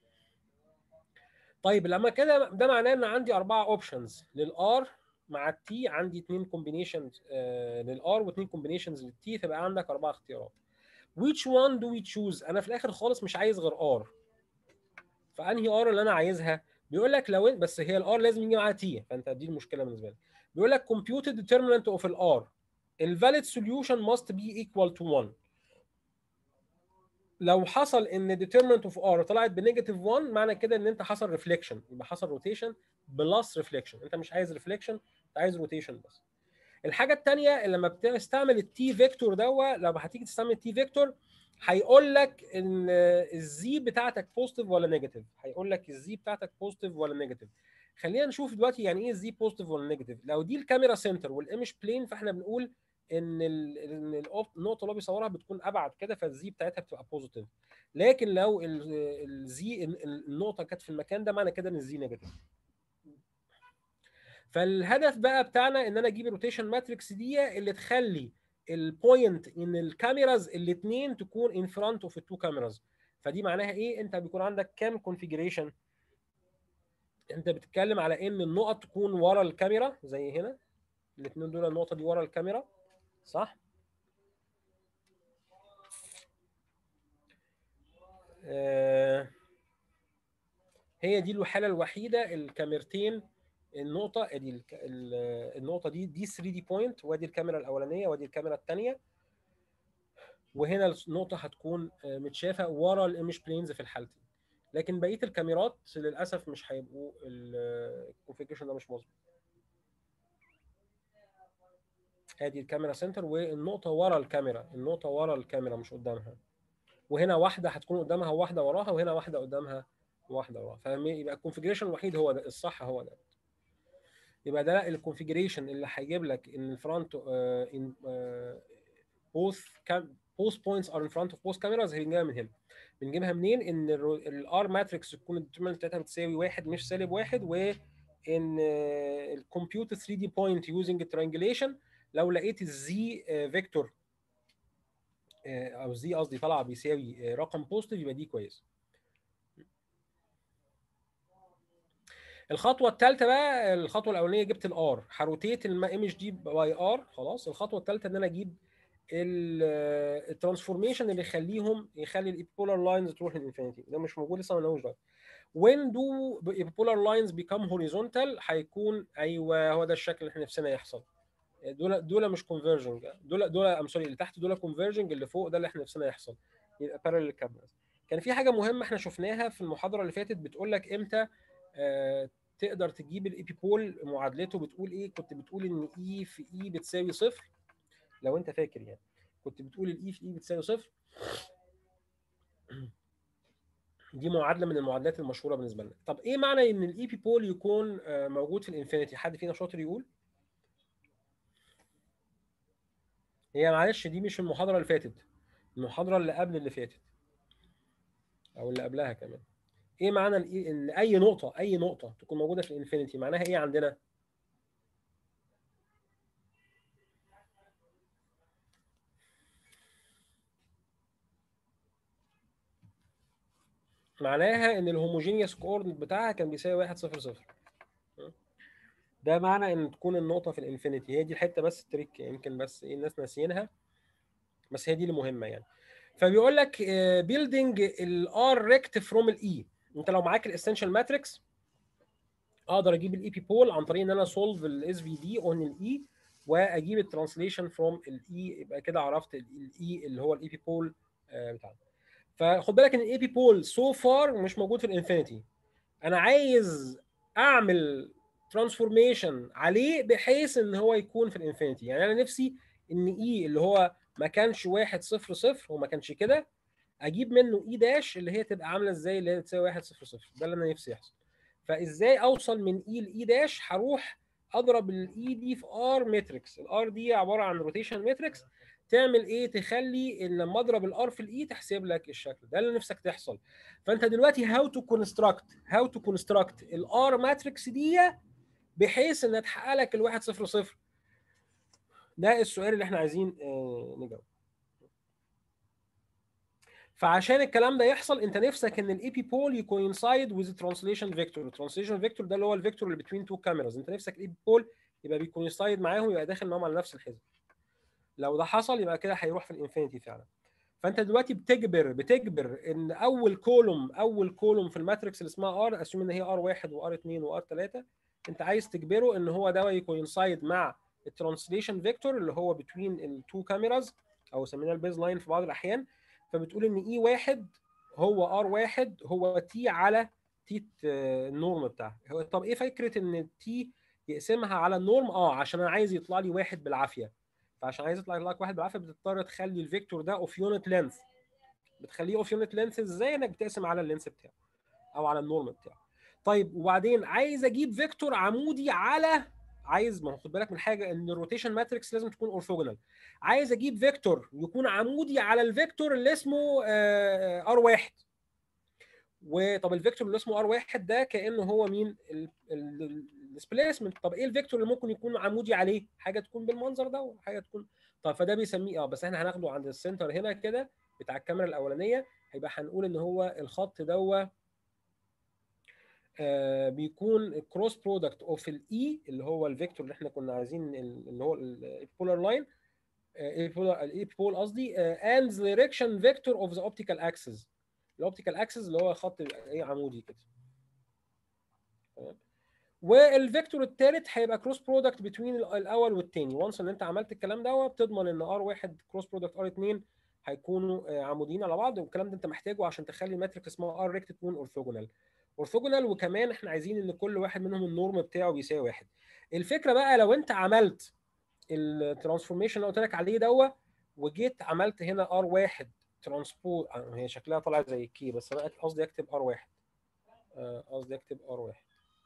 طيب لما كده ده معناه ان عندي اربعه اوبشنز للار مع التي عندي اثنين كومبينيشنز للار واثنين كومبينيشنز للتي فبقى عندك اربع اختيارات which one do we choose انا في الاخر خالص مش عايز غير ار فانهي ار اللي انا عايزها بيقول لك لو إن- بس هي الار لازم يجي معاها تي فانت دي المشكله بالنسبه لك بيقول لك compute the determinant of الار الفاليد solution must be equal to 1 لو حصل ان determinant of r طلعت بنيجاتيف 1 معنى كده ان انت حصل ريفليكشن يبقى حصل روتيشن بلس ريفليكشن انت مش عايز ريفليكشن انت عايز روتيشن بس الحاجه الثانيه لما بتستعمل التي فيكتور دوا لما هتيجي تستعمل التي فيكتور هيقول لك ان الزي بتاعتك بوزيتيف ولا نيجاتيف هيقول لك الزي بتاعتك بوزيتيف ولا نيجاتيف خلينا نشوف دلوقتي يعني ايه الزي بوزيتيف ولا نيجاتيف لو دي الكاميرا سنتر والايمج بلين فاحنا بنقول ان ال- ان الأوب- النقطه اللي هو بيصورها بتكون ابعد كده فالزي بتاعتها بتبقى بوزيتيف لكن لو ال- الزي ال- النقطه كانت في المكان ده معنى كده ان الزي نيجاتيف فالهدف بقى بتاعنا ان انا اجيب الروتيشن ماتريكس دي اللي تخلي البوينت ان الكاميراز الاثنين تكون ان فرونت اوف التو كاميراز فدي معناها ايه انت بيكون عندك كام كونفيجريشن انت بتتكلم على ان النقط تكون ورا الكاميرا زي هنا الاثنين دول النقطه دي ورا الكاميرا صح آه، هي دي الحاله الوحيده الكاميرتين النقطه ادي الك- ال- النقطه دي دي 3 دي بوينت وادي الكاميرا الاولانيه وادي الكاميرا الثانيه وهنا النقطه هتكون آه، متشافه ورا الايمج بلينز في الحالتين لكن بقيه الكاميرات للاسف مش هيبقوا الكونفيجريشن ده مش مظبوط ادي الكاميرا سنتر والنقطه ورا الكاميرا النقطه ورا الكاميرا مش قدامها وهنا واحده هتكون قدامها وواحده وراها وهنا واحده قدامها وواحده وراها فيبقى الكونفيجريشن الوحيد هو ده الصح هو ده يبقى ده الكونفيجريشن اللي هيجيب لك ان الفرونت ان بوث بوث بوينتس ار ان فرونت اوف بوث كاميراز هنجيبها من هنا بنجيبها منين ان الار ماتريكس تكون الديترمنت بتاعتها بتساوي واحد مش سالب واحد وان الكمبيوتر 3 دي بوينت يوزنج الترانجليشن لو لقيت الزي فيكتور او الزي قصدي طالعه بيساوي آه، رقم بوزيتيف يبقى دي كويس الخطوه الثالثه بقى الخطوه الاولانيه جبت الار هروتيت الايمج دي باي ار خلاص الخطوه الثالثه ان انا اجيب الترانسفورميشن اللي يخليهم يخلي الابولار لاينز تروح للانفينيتي ده مش موجود لسه ما لهوش دلوقتي when do bipolar lines become horizontal هيكون ايوه هو ده الشكل اللي احنا نفسنا يحصل دول دول مش كونفرجنج دول دول ام سوري اللي تحت دول كونفرجنج اللي فوق ده اللي احنا نفسنا يحصل يبقى بارallel كاميرز كان في حاجه مهمه احنا شفناها في المحاضره اللي فاتت بتقول لك امتى آه تقدر تجيب الايبيبول معادلته بتقول ايه كنت بتقول ان اي في اي بتساوي صفر لو انت فاكر يعني كنت بتقول الاي في اي بتساوي صفر دي معادله من المعادلات المشهوره بالنسبه لنا طب ايه معنى ان الاي بي بول يكون آه، موجود في الانفينيتي حد فينا شاطر يقول هي معلش دي مش المحاضره اللي فاتت المحاضره اللي قبل اللي فاتت او اللي قبلها كمان ايه معنى ال- ان اي نقطه اي نقطه تكون موجوده في الانفينيتي معناها ايه عندنا معناها ان الهوموجينيوس كوردينت بتاعها كان بيساوي 1 0 0 ده معنى ان تكون النقطه في الانفينيتي هي دي الحته بس التريك يمكن بس ايه الناس ناسيينها بس هي دي المهمه يعني فبيقول لك بيلدينج الار ريكت فروم الاي انت لو معاك الاسنشال ماتريكس اقدر اجيب الاي بي بول عن طريق ان انا سولف الاس في دي اون الاي واجيب الترانسليشن فروم الاي يبقى كده عرفت الاي اللي هو الاي بي بول بتاعنا فخد بالك ان الاي بي بول سو فار مش موجود في الانفينيتي انا عايز اعمل ترانسفورميشن عليه بحيث ان هو يكون في الانفينيتي يعني انا نفسي ان اي اللي هو ما كانش واحد صفر صفر وما كانش كده اجيب منه اي داش اللي هي تبقى عامله ازاي اللي هي تساوي واحد صفر صفر ده اللي انا نفسي يحصل فازاي اوصل من اي لاي داش هروح اضرب الاي دي في ار ماتريكس الار دي عباره عن روتيشن ماتريكس تعمل ايه تخلي ان لما اضرب الار في الاي تحسب لك الشكل ده اللي نفسك تحصل فانت دلوقتي هاو تو كونستراكت هاو تو كونستراكت الار ماتريكس دي بحيث انها تحقق لك الواحد صفر صفر ده السؤال اللي احنا عايزين آه، نجاوب فعشان الكلام ده يحصل انت نفسك ان الاي بي بول يكوينسايد وذ ترانسليشن فيكتور الترانسليشن فيكتور ده اللي هو الفيكتور اللي بين تو كاميراز انت نفسك الاي بي بول يبقى بيكوينسايد معاهم يبقى داخل معاهم على نفس الحزب لو ده حصل يبقى كده هيروح في الانفينيتي فعلا فانت دلوقتي بتجبر بتجبر ان اول كولوم اول كولوم في الماتريكس اللي اسمها ار اسيوم ان هي ار 1 وار 2 وار 3 انت عايز تجبره ان هو ده يكوينسايد مع الترانسليشن فيكتور اللي هو بين التو كاميراز او سميناه البيز لاين في بعض الاحيان فبتقول ان اي واحد هو ار واحد هو تي على تي النورم بتاعها هو طب ايه فكره ان تي يقسمها على النورم اه عشان انا عايز يطلع لي واحد بالعافيه فعشان عايز يطلع لك واحد بالعافيه بتضطر تخلي الفيكتور ده اوف يونت لينث بتخليه اوف يونت لينث ازاي انك بتقسم على اللينث بتاعه او على النورم بتاعه طيب وبعدين عايز اجيب فيكتور عمودي على عايز ما هو خد بالك من حاجه ان الروتيشن ماتريكس لازم تكون اورثوجونال عايز اجيب فيكتور يكون عمودي على الفيكتور اللي اسمه ار واحد وطب الفيكتور اللي اسمه ار واحد ده كانه هو مين الديسبيسمنت طب ايه الفيكتور اللي ممكن يكون عمودي عليه حاجه تكون بالمنظر ده وحاجه تكون طب فده بيسميه اه بس احنا هناخده عند السنتر هنا كده بتاع الكاميرا الاولانيه هيبقى هنقول ان هو الخط دوت آه بيكون كروس برودكت اوف الاي اللي هو الفيكتور اللي احنا كنا عايزين اللي هو البولار لاين الايبول قصدي اند دايركشن فيكتور اوف ذا اوبتيكال اكسس الاوبتيكال اكسس اللي هو خط ايه عمودي كده تمام والفيكتور الثالث هيبقى كروس برودكت بين الاول والثاني وانس ان انت عملت الكلام ده بتضمن ان ار واحد كروس برودكت ار 2 هيكونوا عموديين على بعض والكلام ده انت محتاجه عشان تخلي ماتريكس اسمها ار ريكت تكون اورثوجونال اورثوجونال وكمان احنا عايزين ان كل واحد منهم النورم بتاعه بيساوي واحد الفكره بقى لو انت عملت الترانسفورميشن اللي قلت لك عليه دوت وجيت عملت هنا ار واحد ترانسبو هي شكلها طالع زي الكي بس انا قصدي اكتب ار واحد قصدي اكتب ار واحد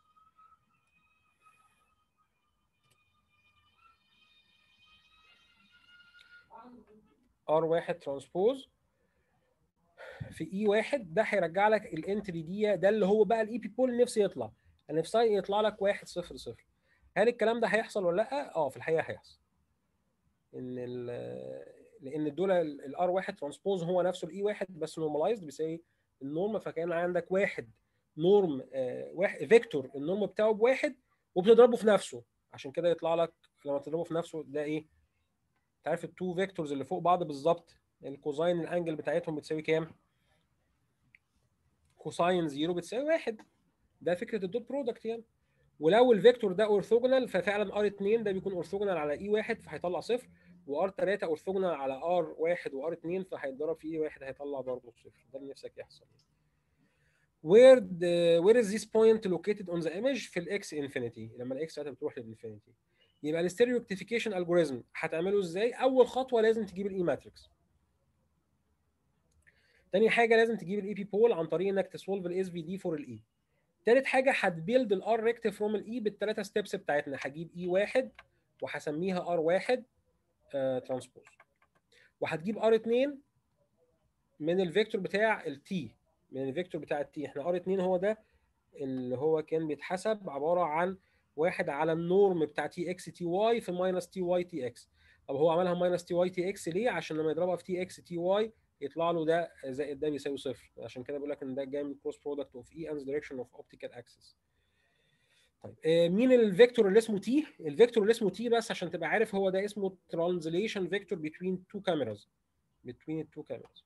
ار واحد ترانسبوز في اي واحد ده هيرجع لك الانتري دي ده اللي هو بقى الاي بي بول اللي نفسي يطلع انا نفسي يطلع لك واحد صفر صفر هل الكلام ده هيحصل ولا لا؟ اه في الحقيقه هيحصل. ان لان دول الار واحد ترانسبوز هو نفسه الاي واحد بس نورماليزد بيساوي النورم فكان عندك واحد نورم آه واحد فيكتور النورم بتاعه بواحد وبتضربه في نفسه عشان كده يطلع لك لما تضربه في نفسه ده ايه؟ انت عارف التو فيكتورز اللي فوق بعض بالظبط الكوزاين الانجل بتاعتهم بتساوي كام؟ كوساين زيرو بتساوي واحد ده فكره الدوت برودكت يعني ولو الفيكتور ده اورثوجونال ففعلا ار 2 ده بيكون اورثوجونال على اي 1 فهيطلع صفر وار 3 اورثوجونال على ار 1 وار 2 فهيتضرب في اي 1 هيطلع برضه صفر ده اللي نفسك يحصل where the, where is this point located on the image في الاكس انفينيتي لما الاكس بتاعتها بتروح للانفينيتي يبقى الستيريوكتيفيكيشن الجوريزم هتعمله ازاي اول خطوه لازم تجيب الاي ماتريكس تاني حاجه لازم تجيب الاي بي بول عن طريق انك تسولف الاس في دي فور الاي تالت حاجه هتبيلد الار ريكت فروم الاي بالثلاثه ستيبس بتاعتنا هجيب اي واحد وهسميها ار واحد ترانسبوز وهتجيب ار 2 من الفيكتور بتاع التي من الفيكتور بتاع التي احنا ار 2 هو ده اللي هو كان بيتحسب عباره عن واحد على النورم بتاع تي اكس تي واي في ماينس تي واي تي اكس طب هو عملها ماينس تي واي تي اكس ليه عشان لما يضربها في تي اكس تي واي يطلع له ده زائد ده بيساوي صفر عشان كده بقول لك ان ده جاي من كروس برودكت اوف اي اند دايركشن اوف اوبتيكال اكسس طيب آه مين الفيكتور اللي اسمه تي الفيكتور اللي اسمه تي بس عشان تبقى عارف هو ده اسمه ترانزليشن فيكتور بين تو كاميراز بين التو كاميراز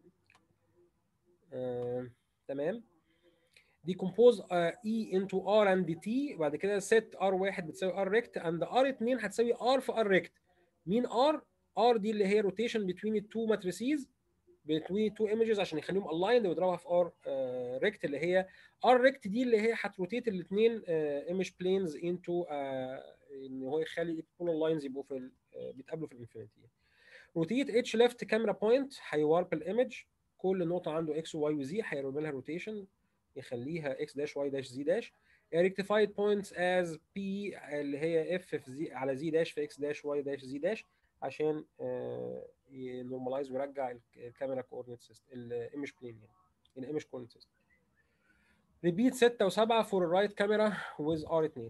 تمام decompose uh, E into R and T بعد كده set R1 بتساوي R rect and R2 هتساوي R في R rect مين R؟ R دي اللي هي rotation between the two matrices between two images عشان يخليهم aligned ويضربها في R uh, rect اللي هي R rect دي اللي هي هتروتيت الاثنين uh, image planes into uh, ان هو يخلي equipolar lines يبقوا في uh, بيتقابلوا في الانفينيتي روتيت اتش ليفت كاميرا بوينت هيوارب الايمج كل نقطه عنده اكس وواي وزي هيعمل لها روتيشن يخليها اكس داش واي داش زي داش rectified points as p اللي هي اف في زي على زي داش في اكس داش واي داش زي داش عشان ينورماليز ويرجع ال- الكاميرا كوردينيت سيستم الايمج بلين يعني الايمج كوردينيت سيستم ريبيت 6 و7 فور الرايت كاميرا ويز ار 2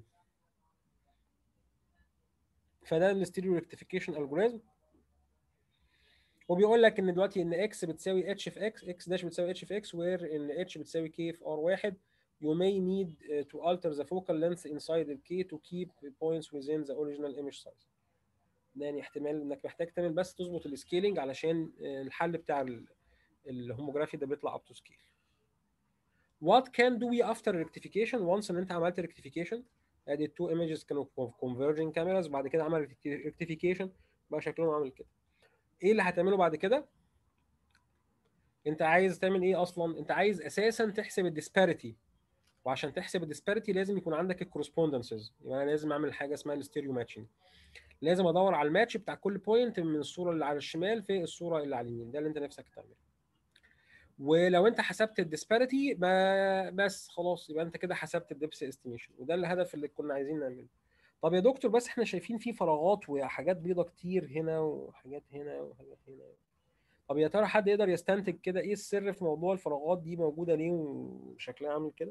فده الستيريو ريكتيفيكيشن الجوريزم وبيقول لك ان دلوقتي ان اكس بتساوي اتش في اكس اكس داش بتساوي اتش في اكس وير ان اتش بتساوي كي في ار واحد you may need uh, to alter the focal length inside the K to keep points within the original image size. ده يعني احتمال انك محتاج تعمل بس تظبط السكيلينج علشان آه، الحل بتاع ال- الهوموجرافي ده بيطلع up to scale. What can do we after rectification once ان انت عملت rectification ادي التو images كانوا converging cameras بعد كده عمل rectification بقى شكلهم عامل كده. ايه اللي هتعمله بعد كده؟ انت عايز تعمل ايه اصلا؟ انت عايز اساسا تحسب الديسباريتي وعشان تحسب الديسباريتي لازم يكون عندك الكورسبوندنسز يبقى انا لازم اعمل حاجه اسمها الستيريو ماتشنج لازم ادور على الماتش بتاع كل بوينت من الصوره اللي على الشمال في الصوره اللي على اليمين ده اللي انت نفسك تعمله ولو انت حسبت الديسباريتي بس خلاص يبقى انت كده حسبت الدبس استيميشن وده الهدف اللي كنا عايزين نعمله طب يا دكتور بس احنا شايفين فيه فراغات وحاجات بيضة كتير هنا وحاجات هنا وحاجات هنا طب يا ترى حد يقدر يستنتج كده ايه السر في موضوع الفراغات دي موجودة ليه وشكلها عامل كده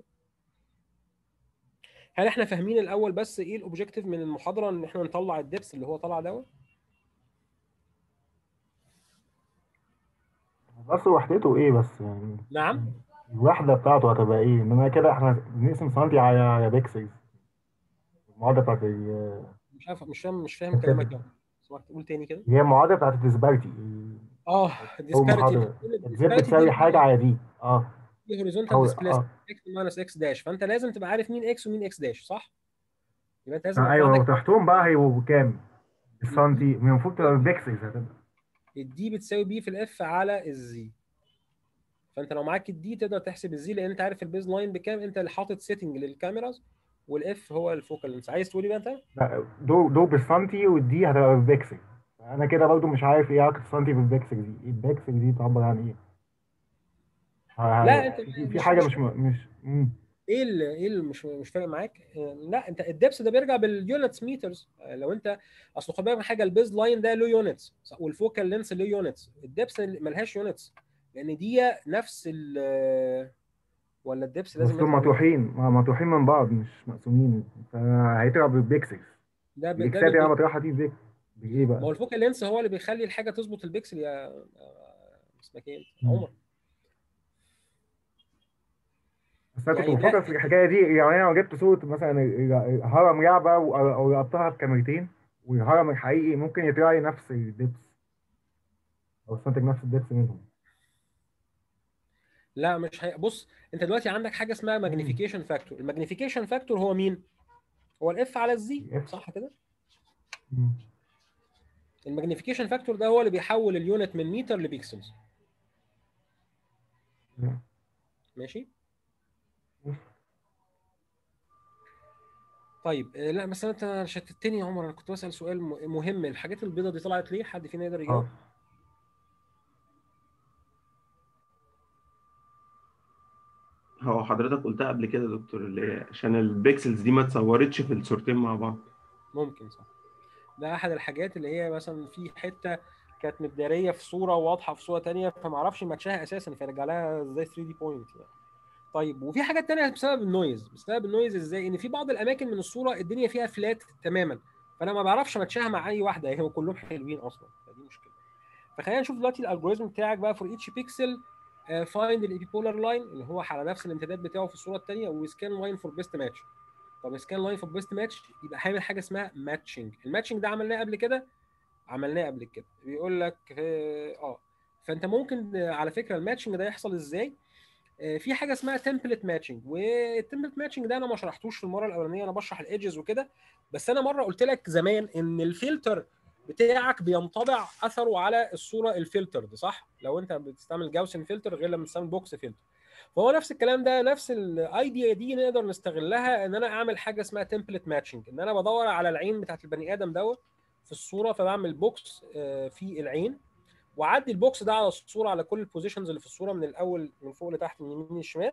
هل احنا فاهمين الاول بس ايه الاوبجيكتيف من المحاضرة ان احنا نطلع الدبس اللي هو طالع دوت بس وحدته ايه بس يعني نعم الوحدة بتاعته هتبقى ايه انما كده احنا بنقسم سنتي على على بيكسلز المعادلة بتاعت ال- مش عارف مش فاهم مش فاهم كلامك يعني سمعت تقول تاني كده هي المعادلة بتاعت الديسباريتي اه أول disparity محاضرة الزد بتساوي حاجة على دي اه دي هوريزونتال أو ديسبيسمنت اه اكس ماينس اكس داش فانت لازم تبقى عارف مين اكس ومين اكس داش صح؟ يبقى انت لازم آه، يبقى ايوه عندك وتحتهم بقى هيبقوا كام؟ السنتي المفروض تبقى البيكسلز هتبقى الدي بتساوي بي في الاف على الزي فانت لو معاك الدي تقدر تحسب الزي لان انت عارف البيز لاين بكام انت اللي حاطط سيتنج للكاميراز والاف هو الفوكال لينس عايز تقول ايه بقى انت؟ لا دول دول بالسنتي والدي هتبقى بالبيكسل انا كده برضو مش عارف ايه علاقة السنتي بالبيكسل دي البيكسل دي تعبر عن ايه؟ ه- لا انت في في مش حاجة مش مش م- مش مم. ايه اللي ايه اللي مش مش فارق معاك؟ آه، لا انت الدبس ده بيرجع باليونتس مترز لو انت اصل خد بالك من حاجه البيز لاين ده له يونتس والفوكال لينس له يونتس الدبس ملهاش يونتس لان دي نفس ال ولا الدبس لازم بس هم يطلع بال- مطروحين ما- مطروحين من بعض مش مقسومين فهيطلع بالبيكسل ده ب- ده الاكسات يعني بالبي- مطروحة دي بيك بايه ما هو بقى؟ الفوكال لينس هو اللي بيخلي الحاجه تظبط البكسل يا آه، اسمك ايه مم. عمر بس انا كنت يعني بفكر ده في الحكايه دي يعني انا لو جبت صوره مثلا ال- هرم لعبه او ربطها بكاميرتين والهرم الحقيقي ممكن يطلع لي نفس الدبس او استنتج نفس الدبس منهم لا مش هي... بص انت دلوقتي عندك حاجه اسمها ماجنيفيكيشن فاكتور الماجنيفيكيشن فاكتور هو مين هو الاف على الزي الاف صح كده مم. الماجنيفيكيشن فاكتور ده هو اللي بيحول اليونت من متر لبيكسلز مم. ماشي مم. طيب آه، لا بس انت شتتني يا عمر انا كنت بسأل سؤال م- مهم الحاجات البيضة دي طلعت ليه حد فينا يقدر يجاوب اه هو حضرتك قلتها قبل كده يا دكتور اللي هي عشان البيكسلز دي ما اتصورتش في الصورتين مع بعض ممكن صح ده احد الحاجات اللي هي مثلا في حته كانت متداريه في صوره واضحه في صوره تانية فما اعرفش ماتشها اساسا فيرجع لها زي 3 دي بوينت يعني طيب وفي حاجات تانية بسبب النويز بسبب النويز ازاي ان في بعض الاماكن من الصوره الدنيا فيها فلات تماما فانا ما بعرفش ماتشها مع اي واحده يعني هم كلهم حلوين اصلا فدي مشكله فخلينا نشوف دلوقتي الالجوريزم بتاعك بقى فور ايتش بيكسل فايند الايبيبولار لاين اللي هو على نفس الامتداد بتاعه في الصوره الثانيه وسكان لاين فور بيست ماتش طب سكان لاين فور بيست ماتش يبقى هيعمل حاجه اسمها ماتشنج الماتشنج ده عملناه قبل كده عملناه قبل كده بيقول لك اه آه. فانت ممكن آه، على فكره الماتشنج ده يحصل ازاي آه، في حاجه اسمها تمبلت ماتشنج والتمبلت ماتشنج ده انا ما شرحتوش في المره الاولانيه انا بشرح الايدجز وكده بس انا مره قلت لك زمان ان الفلتر بتاعك بينطبع اثره على الصوره الفلتر دي صح لو انت بتستعمل جاوسن فلتر غير لما تستعمل بوكس فلتر فهو نفس الكلام ده نفس الايديا دي نقدر نستغلها ان انا اعمل حاجه اسمها تمبلت ماتشنج ان انا بدور على العين بتاعت البني ادم دوت في الصوره فبعمل بوكس آه، في العين واعدي البوكس ده على الصوره على كل البوزيشنز اللي في الصوره من الاول من فوق لتحت من اليمين للشمال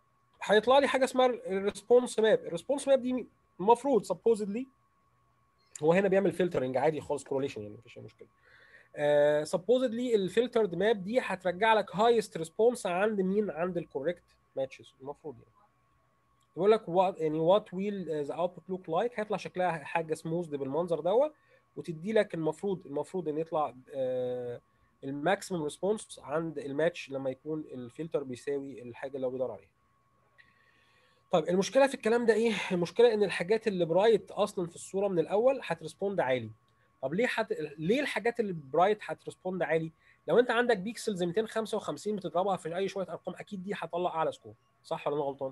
هيطلع لي حاجه اسمها الريسبونس ماب الريسبونس ماب دي المفروض سبوزدلي هو هنا بيعمل فلترنج عادي خالص كورليشن يعني مفيش اي مشكله سبوزدلي الفلترد ماب دي هترجع لك هايست ريسبونس عند مين عند الكوريكت ماتشز المفروض يعني يقول لك وات يعني وات ويل ذا اوتبوت لوك لايك هيطلع شكلها حاجه سموث بالمنظر دوت وتدي لك المفروض المفروض ان يطلع الماكسيمم ريسبونس عند الماتش لما يكون الفلتر بيساوي الحاجه اللي هو بيدور عليها طيب المشكله في الكلام ده ايه المشكله ان الحاجات اللي برايت اصلا في الصوره من الاول هتريسبوند عالي طب ليه حت... ليه الحاجات اللي برايت هتريسبوند عالي لو انت عندك بيكسلز 255 بتضربها في اي شويه ارقام اكيد دي هتطلع اعلى سكور صح ولا انا غلطان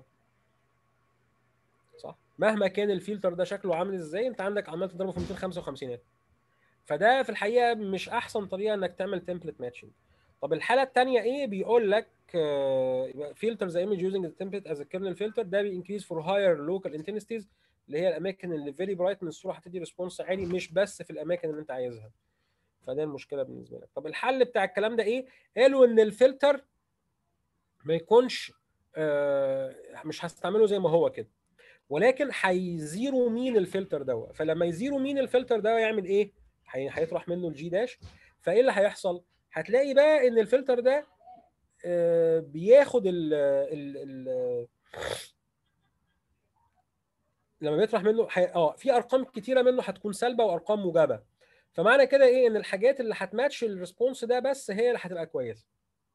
صح مهما كان الفلتر ده شكله عامل ازاي انت عندك عمال تضربه في 255 فده في الحقيقه مش احسن طريقه انك تعمل تمبلت ماتشنج طب الحاله الثانيه ايه بيقول لك فلتر ذا ايمج يوزنج ذا تمبلت از كيرنل فلتر ده بينكريز فور هاير لوكال انتنسيتيز اللي هي الاماكن اللي فيري برايت من الصوره هتدي ريسبونس عالي مش بس في الاماكن اللي انت عايزها فده المشكله بالنسبه لك طب الحل بتاع الكلام ده ايه قالوا ان الفلتر ما يكونش آه مش هستعمله زي ما هو كده ولكن هيزيروا مين الفلتر دوت فلما يزيروا مين الفلتر ده يعمل ايه هيطرح منه الجي داش فايه اللي هيحصل هتلاقي بقى ان الفلتر ده آه بياخد ال ال ال لما بيطرح منه حي... اه في ارقام كتيره منه هتكون سالبه وارقام موجبه فمعنى كده ايه ان الحاجات اللي هتماتش الريسبونس ده بس هي اللي هتبقى كويسه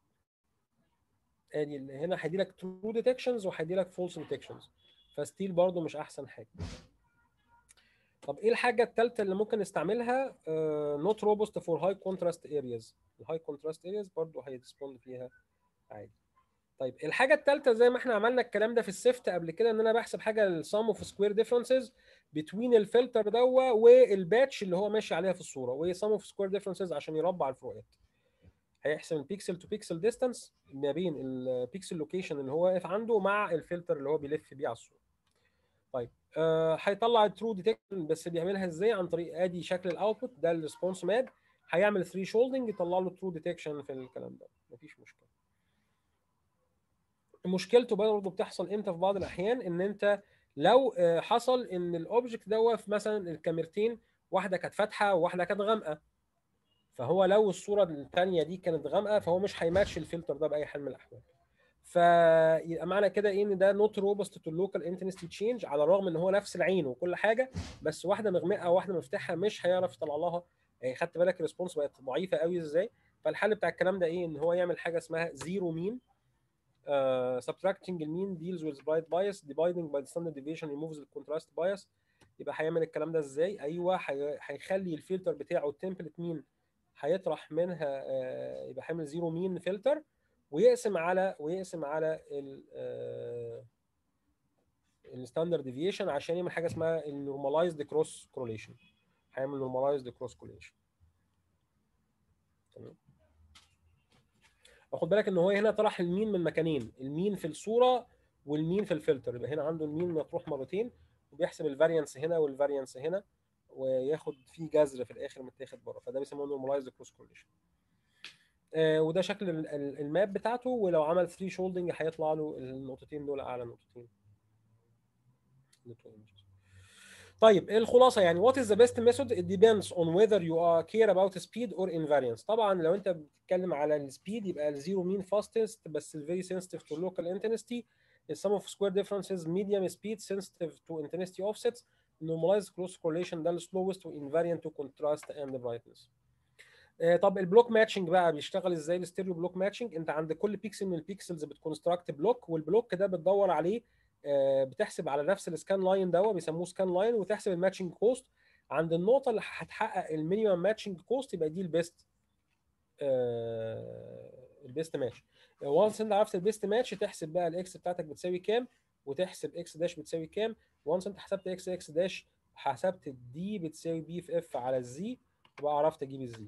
ادي هنا هيدي لك ترو ديتكشنز وهيدي لك فولس ديتكشنز فستيل برضو مش احسن حاجه طب ايه الحاجه الثالثه اللي ممكن نستعملها نوت روبوست فور هاي كونتراست ارياز الهاي كونتراست ارياز برضو هيرسبوند فيها عادي طيب الحاجه الثالثه زي ما احنا عملنا الكلام ده في السيفت قبل كده ان انا بحسب حاجه السم اوف سكوير ديفرنسز بتوين الفلتر دوا والباتش اللي هو ماشي عليها في الصوره وهي سم اوف سكوير ديفرنسز عشان يربع الفروقات هيحسب البيكسل تو بيكسل ديستانس ما بين البيكسل لوكيشن اللي هو واقف عنده مع الفلتر اللي هو بيلف بيه على الصوره طيب آه هيطلع الترو ديتكشن بس بيعملها ازاي عن طريق ادي شكل الاوتبوت ده الريسبونس ماب هيعمل 3 شولدنج يطلع له ترو ديتكشن في الكلام ده مفيش مشكله مشكلته برضه بتحصل امتى في بعض الاحيان ان انت لو حصل ان الاوبجكت دوت في مثلا الكاميرتين واحده كانت فاتحه وواحده كانت غامقه فهو لو الصوره الثانيه دي كانت غامقه فهو مش هيماتش الفلتر ده باي حال من الاحوال فيبقى معنى كده ايه ان ده نوت روبست تو اللوكال انتنسيتي تشينج على الرغم ان هو نفس العين وكل حاجه بس واحده مغمقه وواحده مفتاحه مش هيعرف يطلع لها يعني خدت بالك الريسبونس بقت ضعيفه قوي ازاي فالحل بتاع الكلام ده ايه ان هو يعمل حاجه اسمها زيرو مين Uh, subtracting المين deals with bright bias dividing by the standard deviation removes the contrast bias يبقى هيعمل الكلام ده ازاي ايوه هيخلي الفلتر بتاعه التمبلت مين هيطرح منها uh, يبقى هيعمل زيرو مين فلتر ويقسم على ويقسم على ال الستاندرد ديفيشن عشان يعمل حاجه اسمها النورماليزد كروس كورليشن هيعمل نورماليزد كروس كورليشن تمام واخد بالك ان هو هنا طرح المين من مكانين المين في الصوره والمين في الفلتر يبقى هنا عنده المين مطروح مرتين وبيحسب الفاريانس هنا والفاريانس هنا وياخد فيه جذر في الاخر متاخد بره فده بيسموه نورماليزد كروس كورليشن آه وده شكل الماب بتاعته ولو عمل 3 شولدنج هيطلع له النقطتين دول اعلى نقطتين طيب الخلاصه يعني what is the best method it depends on whether you are care about speed or invariance طبعا لو انت بتتكلم على السبيد يبقى الزيرو مين fastest بس very sensitive to local intensity the sum of square differences medium speed sensitive to intensity offsets normalized cross correlation ده السلوست وانفاريانت to contrast and brightness آه طب البلوك ماتشنج بقى بيشتغل ازاي الستيريو بلوك ماتشنج انت عند كل بيكسل من البيكسلز بتكونستراكت بلوك والبلوك ده بتدور عليه بتحسب على نفس السكان لاين ده بيسموه سكان لاين وتحسب الماتشنج كوست عند النقطه اللي هتحقق المينيمم ماتشنج كوست يبقى دي البيست البيست ماتش وانس انت عرفت البيست ماتش تحسب بقى الاكس بتاعتك بتساوي كام وتحسب اكس داش بتساوي كام وانس انت حسبت اكس اكس داش حسبت الدي بتساوي بي في اف على الزي يبقى عرفت اجيب الزي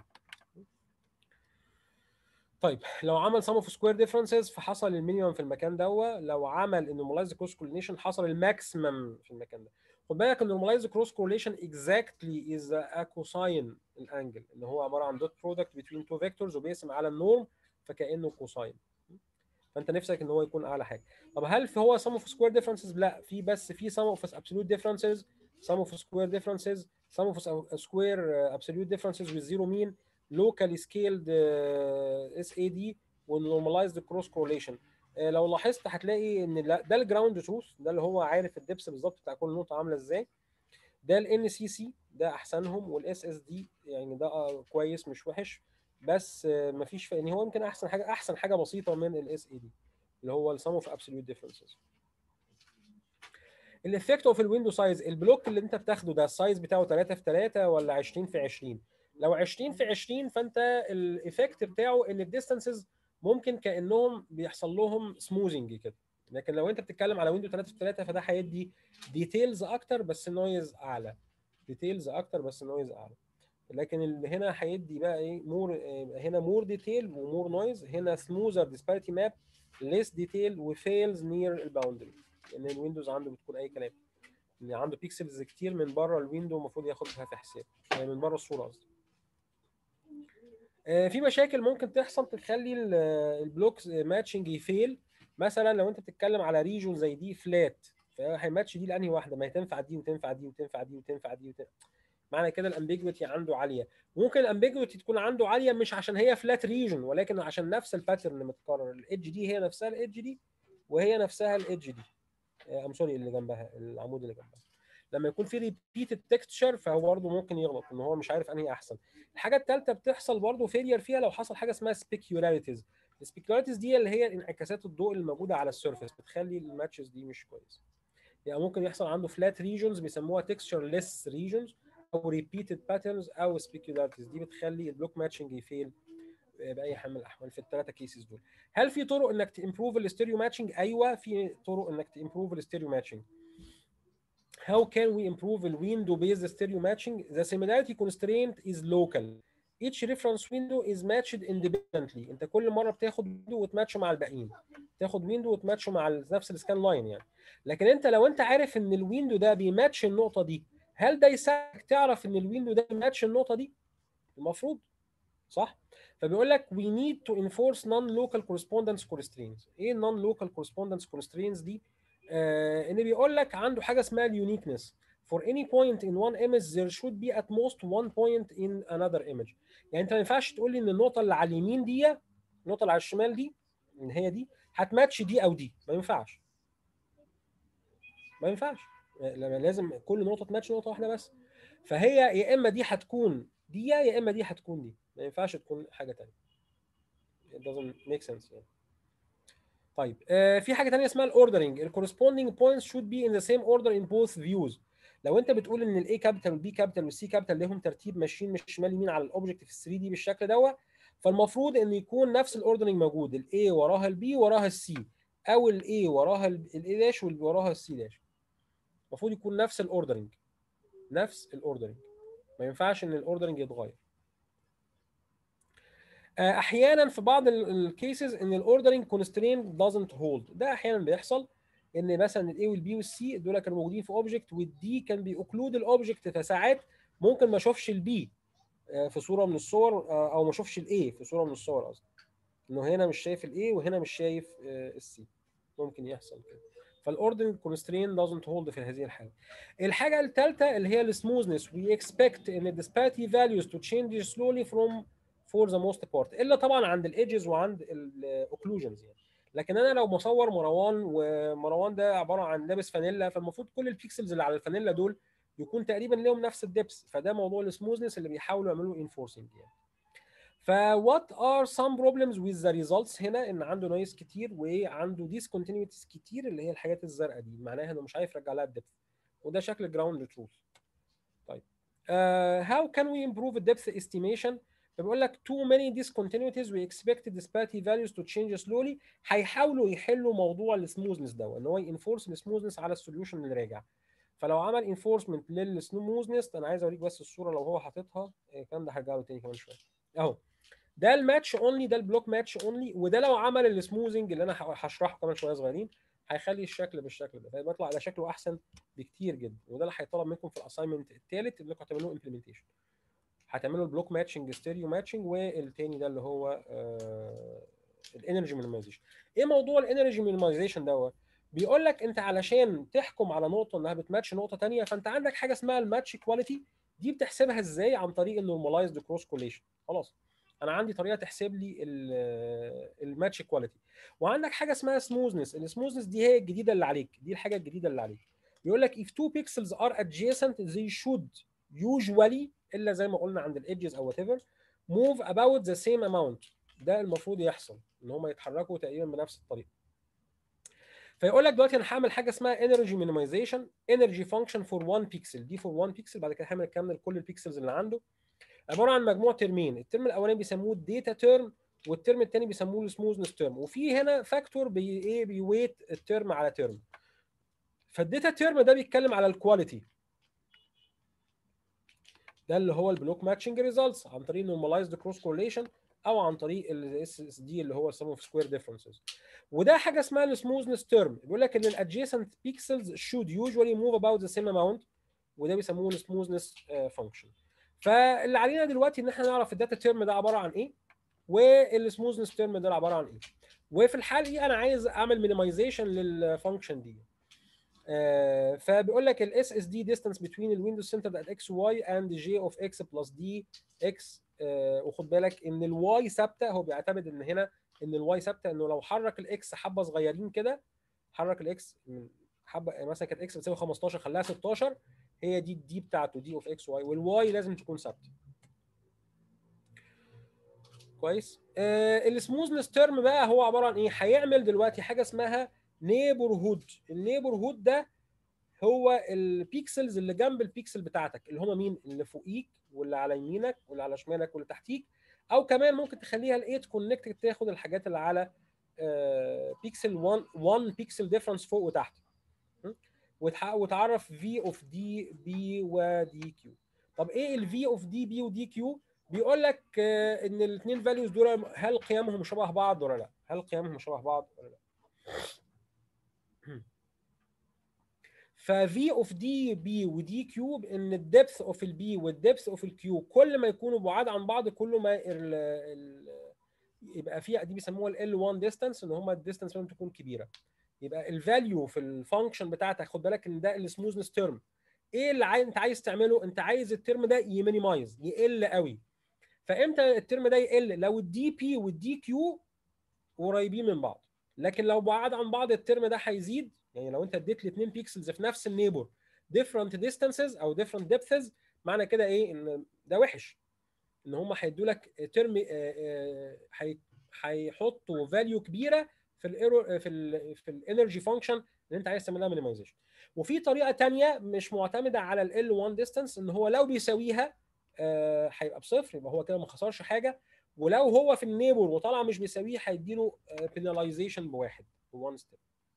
طيب لو عمل sum of square differences فحصل المينيمم في المكان دوا لو عمل النورماليزد كروس كورليشن حصل الماكسيمم في المكان ده خد بالك النورماليزد كروس كورليشن exactly is a cosine الانجل اللي هو عباره عن دوت برودكت between two vectors وبيقسم على النورم فكانه كوساين فانت نفسك ان هو يكون اعلى حاجه طب هل في هو sum of square differences لا في بس في sum of absolute differences sum of square differences sum of a square uh, absolute differences with zero mean locally scaled uh, SAD ونورماليزد كروس كورليشن لو لاحظت هتلاقي ان لا- ده الجراوند تروث ده اللي هو عارف الدبس بالظبط بتاع كل نقطه عامله ازاي ده الان سي سي ده احسنهم والاس اس دي يعني ده آه كويس مش وحش بس آه مفيش ف... يعني هو يمكن احسن حاجه احسن حاجه بسيطه من الاس اي دي اللي هو السم اوف ابسوليوت ديفرنسز الافكت اوف الويندو سايز البلوك اللي انت بتاخده ده السايز بتاعه 3 في 3 ولا 20 في 20 لو 20 في 20 فانت الايفكت بتاعه ان الديستانسز ممكن كانهم بيحصل لهم سموزنج كده لكن لو انت بتتكلم على ويندو 3 في 3 فده هيدي ديتيلز اكتر بس نويز اعلى ديتيلز اكتر بس نويز اعلى لكن اللي هنا هيدي بقى ايه مور هنا مور ديتيل ومور نويز هنا سموزر ديسباريتي ماب ليس ديتيل وفيلز نير الباوندري لان الويندوز عنده بتكون اي كلام اللي عنده بيكسلز كتير من بره الويندو المفروض ياخدها في حساب يعني من بره الصوره قصدي آه، في مشاكل ممكن تحصل تخلي ال- البلوكس ماتشنج يفيل مثلا لو انت بتتكلم على ريجون زي دي فلات فهيماتش دي لانهي واحده ما هي تنفع دي وتنفع دي وتنفع دي وتنفع دي وتنفع. معنى كده الامبيجوتي عنده عاليه ممكن الامبيجوتي تكون عنده عاليه مش عشان هي فلات ريجون ولكن عشان نفس الباترن متكرر الايدج دي هي نفسها الايدج دي وهي نفسها الايدج دي ام سوري اللي جنبها العمود اللي جنبها لما يكون في ريبيتد تكستشر فهو برضه ممكن يغلط ان هو مش عارف انهي احسن الحاجه الثالثه بتحصل برضه فيلير فيها لو حصل حاجه اسمها سبيكيولاريتيز السبيكيولاريتيز دي اللي هي انعكاسات الضوء اللي موجوده على السيرفيس بتخلي الماتشز دي مش كويس يعني ممكن يحصل عنده فلات ريجونز بيسموها تكستشر ليس ريجونز او ريبيتد باترنز او سبيكيولاريتيز دي بتخلي البلوك ماتشنج يفيل باي حال من الاحوال في الثلاثه كيسز دول هل في طرق انك تمبروف الاستيريو ماتشنج ايوه في طرق انك تمبروف الاستيريو ماتشنج How can we improve the window-based stereo matching? The similarity constraint is local. Each reference window is matched independently. انت كل مره بتاخد ويندو وتماتش مع الباقيين. تاخد ويندو وتماتش مع ال- نفس السكان لاين يعني. لكن انت لو انت عارف ان الويندو ده بيماتش النقطه دي، هل ده يساعدك تعرف ان الويندو ده بيماتش النقطه دي؟ المفروض صح؟ فبيقول لك we need to enforce non-local correspondence constraints. ايه non-local correspondence constraints دي؟ آه ان بيقول لك عنده حاجه اسمها اليونيكنس for any point in one image there should be at most one point in another image يعني انت ما ينفعش تقول لي ان النقطه اللي على اليمين دي النقطه اللي على الشمال دي ان هي دي هتماتش دي او دي ما ينفعش ما ينفعش لما لازم كل نقطه تماتش نقطه واحده بس فهي يا اما دي هتكون دي يا اما دي هتكون دي ما ينفعش تكون حاجه ثانيه it doesn't make sense يعني طيب آه في حاجه ثانيه اسمها الاوردرنج الكورسبوندينج بوينتس should be in the same order in both views لو انت بتقول ان الاي كابيتال والبي كابيتال والسي كابيتال لهم ترتيب ماشيين من الشمال يمين على الاوبجكت في 3 دي بالشكل دوت فالمفروض ان يكون نفس الاوردرنج موجود الاي وراها البي وراها السي او الاي وراها الاي داش والبي وراها السي داش المفروض يكون نفس الاوردرنج نفس الاوردرنج ما ينفعش ان الاوردرنج يتغير آه، احيانا في بعض الكيسز ان الاوردرنج كونسترين دازنت هولد ده احيانا بيحصل ان مثلا الاي والبي والسي دول كانوا موجودين في اوبجكت والدي كان بيوكلود الاوبجكت فساعات ممكن ما اشوفش البي في صوره من الصور آه، او ما اشوفش الاي في صوره من الصور قصدي انه هنا مش شايف الاي وهنا مش شايف السي ممكن يحصل كده فالاوردرنج كونسترين دازنت هولد في هذه الحاله الحاجه الثالثه اللي هي السموثنس وي اكسبكت ان disparity values to change slowly from for the most part الا طبعا عند الايدجز وعند الاوكلوجنز يعني لكن انا لو مصور مروان ومروان ده عباره عن لابس فانيلا فالمفروض كل البيكسلز اللي على الفانيلا دول يكون تقريبا لهم نفس الدبس فده موضوع السموثنس اللي بيحاولوا يعملوا انفورسنج يعني فوات ار سام بروبلمز ويز ذا ريزلتس هنا ان عنده نويز كتير وعنده ديسكونتينيوتيز كتير اللي هي الحاجات الزرقاء دي معناها انه مش عارف يرجع لها الدبث وده شكل جراوند تروث طيب هاو كان وي امبروف الدبث استيميشن فبيقول لك too many discontinuities we expect disparity values to change slowly هيحاولوا يحلوا موضوع السموزنس ده ان هو ينفورس السموزنس على السوليوشن اللي راجع فلو عمل انفورسمنت للسموزنس انا عايز اوريك بس الصوره لو هو حاططها الكلام ده هرجع له تاني كمان شويه اهو ده الماتش اونلي ده البلوك ماتش اونلي وده لو عمل السموزنج اللي انا هشرحه كمان شويه صغيرين هيخلي الشكل بالشكل ده فيطلع على شكله احسن بكتير جدا وده اللي هيطلب منكم في الاساينمنت الثالث اللي انتوا هتعملوه امبلمنتيشن هتعملوا البلوك ماتشنج ستيريو ماتشنج والتاني ده اللي هو آه الانرجي مينيمايزيشن ايه موضوع الانرجي مينيمايزيشن دوت بيقول لك انت علشان تحكم على نقطه انها بتماتش نقطه ثانيه فانت عندك حاجه اسمها الماتش كواليتي دي بتحسبها ازاي عن طريق النورماليزد كروس كوليشن خلاص انا عندي طريقه تحسب لي الماتش كواليتي وعندك حاجه اسمها سموزنس السموزنس دي هي الجديده اللي عليك دي الحاجه الجديده اللي عليك بيقول لك if two pixels are adjacent they should usually الا زي ما قلنا عند الايدجز او whatever move about the same amount ده المفروض يحصل ان هم يتحركوا تقريبا بنفس الطريقه فيقول لك دلوقتي انا هعمل حاجه اسمها energy minimization energy function for one pixel دي for one pixel بعد كده هعمل الكلام لكل البيكسلز اللي عنده عباره عن مجموع ترمين الترم الاولاني بيسموه الداتا تيرم والترم الثاني بيسموه السموزنس تيرم وفي هنا فاكتور بي ايه بيويت الترم على ترم فالداتا تيرم ده بيتكلم على الكواليتي ده اللي هو البلوك ماتشنج ريزلتس عن طريق نورماليزد كروس كورليشن او عن طريق الاس اس دي اللي هو سم اوف سكوير ديفرنسز وده حاجه اسمها السموزنس تيرم بيقول لك ان الادجيسنت بيكسلز should usually move about the same amount وده بيسموه السموزنس فانكشن فاللي علينا دلوقتي ان احنا نعرف الداتا تيرم ده عباره عن ايه والسموزنس تيرم ده عباره عن ايه وفي الحاله دي انا عايز اعمل مينيمايزيشن للفانكشن دي آه فبيقول لك الاس اس دي ديستانس بين الويندوز سنتر ات اكس واي اند جي اوف اكس بلس دي اكس وخد بالك ان الواي ثابته هو بيعتمد ان هنا ان الواي ثابته انه لو حرك الاكس حبه صغيرين كده حرك الاكس حبه مثلا كانت اكس بتساوي 15 خلاها 16 هي دي الدي بتاعته دي اوف اكس واي والواي لازم تكون ثابته كويس آه السموزنس تيرم بقى هو عباره عن ايه هيعمل دلوقتي حاجه اسمها نيبر هود النيبر هود ده هو البيكسلز اللي جنب البيكسل بتاعتك اللي هم مين اللي فوقيك واللي على يمينك واللي على شمالك واللي تحتيك او كمان ممكن تخليها الايت كونكتد تاخد الحاجات اللي على بيكسل 1 1 بيكسل ديفرنس فوق وتحت وتعرف في اوف دي بي ودي كيو طب ايه الفي اوف دي بي ودي كيو بيقول لك ان الاثنين فاليوز دول هل قيمهم شبه بعض ولا لا هل قيمهم شبه بعض ولا لا ففي اوف دي بي ودي كيو ان الدبث اوف البي والدبث اوف الكيو كل ما يكونوا بعاد عن بعض كل ما ال ال يبقى في دي بيسموها ال 1 ديستانس ان هم الديستانس لازم تكون كبيره يبقى الفاليو في الفانكشن بتاعتك خد بالك ان ده السموزنس تيرم ايه اللي عايز انت عايز تعمله انت عايز الترم ده يمينيمايز يقل قوي فامتى الترم ده يقل لو الدي بي والدي كيو قريبين من بعض لكن لو بعاد عن بعض الترم ده هيزيد يعني لو انت اديت الاثنين بيكسلز في نفس النيبر different distances او different depths معنى كده ايه ان ده وحش ان هم هيدوا لك ترم هيحطوا فاليو كبيره في الايرور في ال في الانرجي فانكشن اللي انت عايز تعملها مينيمايزيشن وفي طريقه ثانيه مش معتمده على ال 1 ديستانس ان هو لو بيساويها هيبقى آه بصفر يبقى هو كده ما خسرش حاجه ولو هو في النيبر وطلع مش بيساويه هيديله بيناليزيشن بواحد بوان ستيب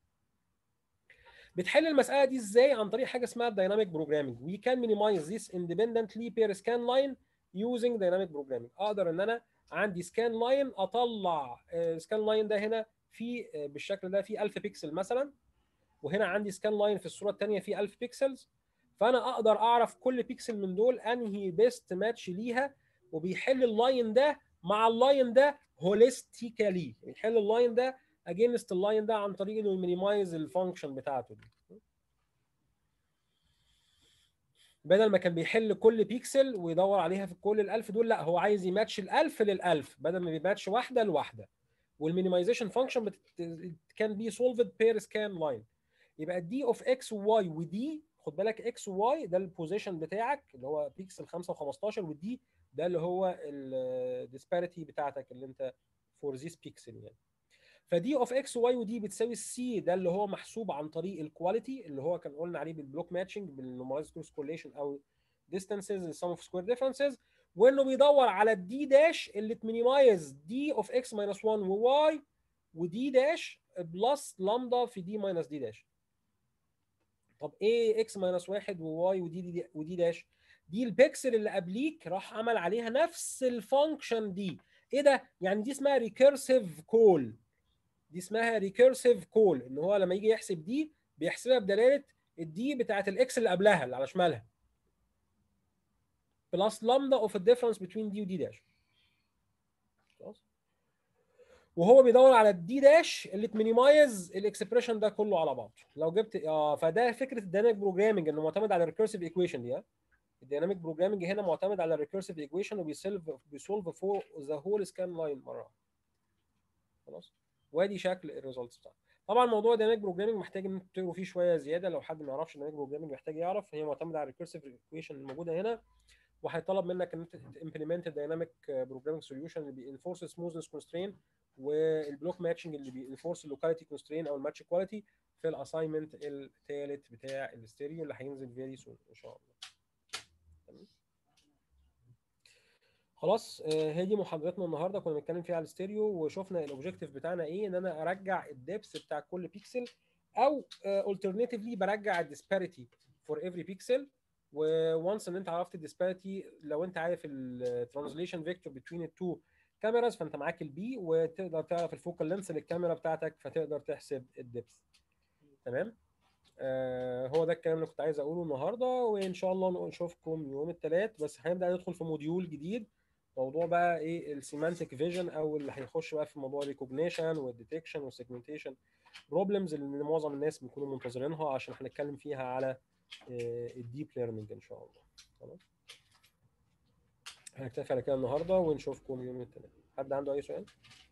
بتحل المساله دي ازاي عن طريق حاجه اسمها دايناميك بروجرامينج وي كان مينيمايز ذيس اندبندنتلي بير سكان لاين يوزنج دايناميك بروجرامينج اقدر ان انا عندي سكان لاين اطلع سكان لاين ده هنا في بالشكل ده في 1000 بيكسل مثلا وهنا عندي سكان لاين في الصوره الثانيه في 1000 بيكسلز فانا اقدر اعرف كل بيكسل من دول انهي بيست ماتش ليها وبيحل اللاين ده مع اللاين ده هوليستيكالي بيحل اللاين ده اجينست اللاين ده عن طريق انه يمينيمايز الفانكشن بتاعته دي بدل ما كان بيحل كل بيكسل ويدور عليها في كل ال1000 دول لا هو عايز يماتش ال1000 لل1000 بدل ما بيماتش واحده لواحده والمينيمايزيشن فانكشن كان بي سولفد بير سكان لاين يبقى دي اوف اكس وواي ودي خد بالك اكس وواي ده البوزيشن بتاعك اللي هو بيكسل 5 و15 ودي ده اللي هو الديسباريتي بتاعتك اللي انت فور ذيس بيكسل يعني فدي اوف اكس واي ودي بتساوي السي ده اللي هو محسوب عن طريق الكواليتي اللي هو كان قلنا عليه بالبلوك ماتشنج بالنورماليزد كروس كورليشن او ديستانسز السم اوف سكوير ديفرنسز وانه بيدور على الدي داش اللي تمينيمايز دي اوف اكس ماينس 1 وواي ودي داش بلس لامدا في دي ماينس دي داش طب ايه اكس ماينس 1 وواي ودي دي ودي داش دي البيكسل اللي قبليك راح عمل عليها نفس الفانكشن دي ايه ده يعني دي اسمها ريكيرسيف كول دي اسمها ريكيرسيف كول ان هو لما يجي يحسب دي بيحسبها بدلاله الدي بتاعت الاكس اللي قبلها اللي على شمالها بلس لامدا اوف الديفرنس بين دي ودي داش خلاص وهو بيدور على الدي داش اللي تمينيمايز الاكسبريشن ده كله على بعضه لو جبت اه فده فكره الديناميك بروجرامنج انه معتمد على الريكيرسيف ايكويشن دي الديناميك بروجرامنج هنا معتمد على الريكيرسيف ايكويشن وبيسولف بيسولف فور ذا هول سكان لاين مره واحدة. خلاص وادي شكل الريزلتس بتاعته طبعا موضوع الديناميك بروجرامنج محتاج ان انتوا تقروا فيه شويه زياده لو حد ما يعرفش الديناميك بروجرامنج محتاج يعرف هي معتمده على الريكيرسيف ايكويشن الموجوده هنا وهيطلب منك ان انت تمبلمنت الديناميك بروجرامنج سوليوشن اللي بينفورس سموثنس كونسترين والبلوك ماتشنج اللي بينفورس اللوكاليتي كونسترين او الماتش كواليتي في الاساينمنت الثالث بتاع الاستيريو اللي هينزل فيري سون ان شاء الله تمام خلاص آه، هي دي محاضرتنا النهارده كنا بنتكلم فيها على الاستيريو وشفنا الاوبجيكتيف بتاعنا ايه ان انا ارجع الدبس بتاع كل بيكسل او الترناتيفلي برجع الديسباريتي فور افري بيكسل وونس ان انت عرفت الديسباريتي لو انت عارف الترانزليشن فيكتور بين التو كاميراز فانت معاك البي وتقدر تعرف الفوكال لينس للكاميرا بتاعتك فتقدر تحسب الدبس تمام آه هو ده الكلام اللي كنت عايز اقوله النهارده وان شاء الله نشوفكم يوم الثلاث بس هنبدا ندخل في موديول جديد موضوع بقى ايه السيمانتك فيجن او اللي هيخش بقى في موضوع الريكوجنيشن والديتكشن والسيجمنتيشن بروبلمز اللي معظم الناس بيكونوا منتظرينها عشان هنتكلم فيها على الديب ليرنينج ان شاء الله خلاص هنكتفي على كده النهارده ونشوفكم يوم الثلاث حد عنده اي سؤال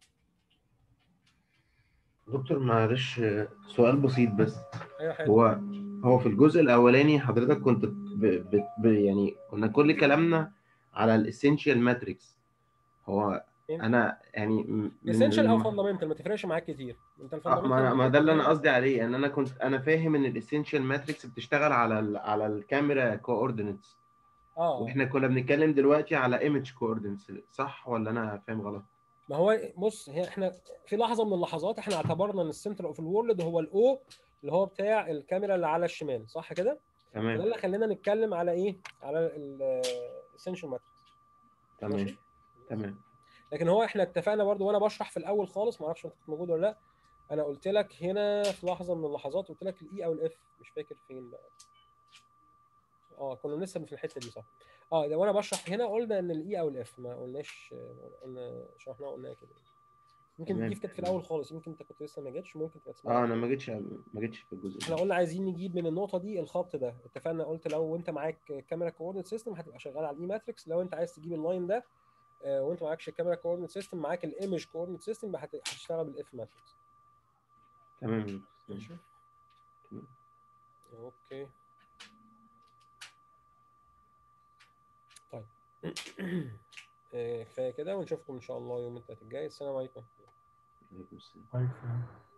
دكتور معلش سؤال بسيط بس اي حاجه هو هو في الجزء الاولاني حضرتك كنت ب... ب... ب... يعني كنا كل كلامنا على الاسينشال ماتريكس هو إيه؟ انا يعني م- من اسينشال او الم- فاندامنتال ما تفرقش معاك كتير انت آه، الفاندامنتال ما ما ده اللي انا قصدي عليه ان انا كنت انا فاهم ان الاسينشال ماتريكس بتشتغل على ال... على الكاميرا كوردينتس اه آه. واحنا كنا بنتكلم دلوقتي على ايمج كوردينتس صح ولا انا فاهم غلط ما هو بص هي احنا في لحظه من اللحظات احنا اعتبرنا ان السنتر اوف الورلد هو الاو اللي هو بتاع الكاميرا اللي على الشمال صح كده؟ ده تمام اللي خلينا نتكلم على ايه؟ على الاسنشال ماتريكس تمام ماشي. تمام لكن هو احنا اتفقنا برضو وانا بشرح في الاول خالص ما اعرفش انت كنت موجود ولا لا انا قلت لك هنا في لحظه من اللحظات قلت لك الاي او الاف مش فاكر فين بقى اه كنا لسه في الحته دي صح اه ده وانا بشرح هنا قلنا ان الاي او الاف ما قلناش قلنا شرحناها قلناها كده يمكن تمام. دي كانت في الاول خالص يمكن انت كنت لسه ما جيتش ممكن تبقى اه تسمعها انا ما جيتش ما جيتش في الجزء احنا ده قلنا عايزين نجيب من النقطه دي الخط ده اتفقنا قلت لو انت معاك كاميرا كوردينيت سيستم هتبقى شغال على الاي ماتريكس لو انت عايز تجيب اللاين ده آه، وانت معاكش الكاميرا كوردينيت سيستم معاك الايمج كوردينيت سيستم هت- هتشتغل بالاف ماتريكس تمام ماشي تمام. اوكي طيب آه، كفايه كده ونشوفكم ان شاء الله يوم الثلاث الجاي السلام عليكم عليكم السلام كويس يعني.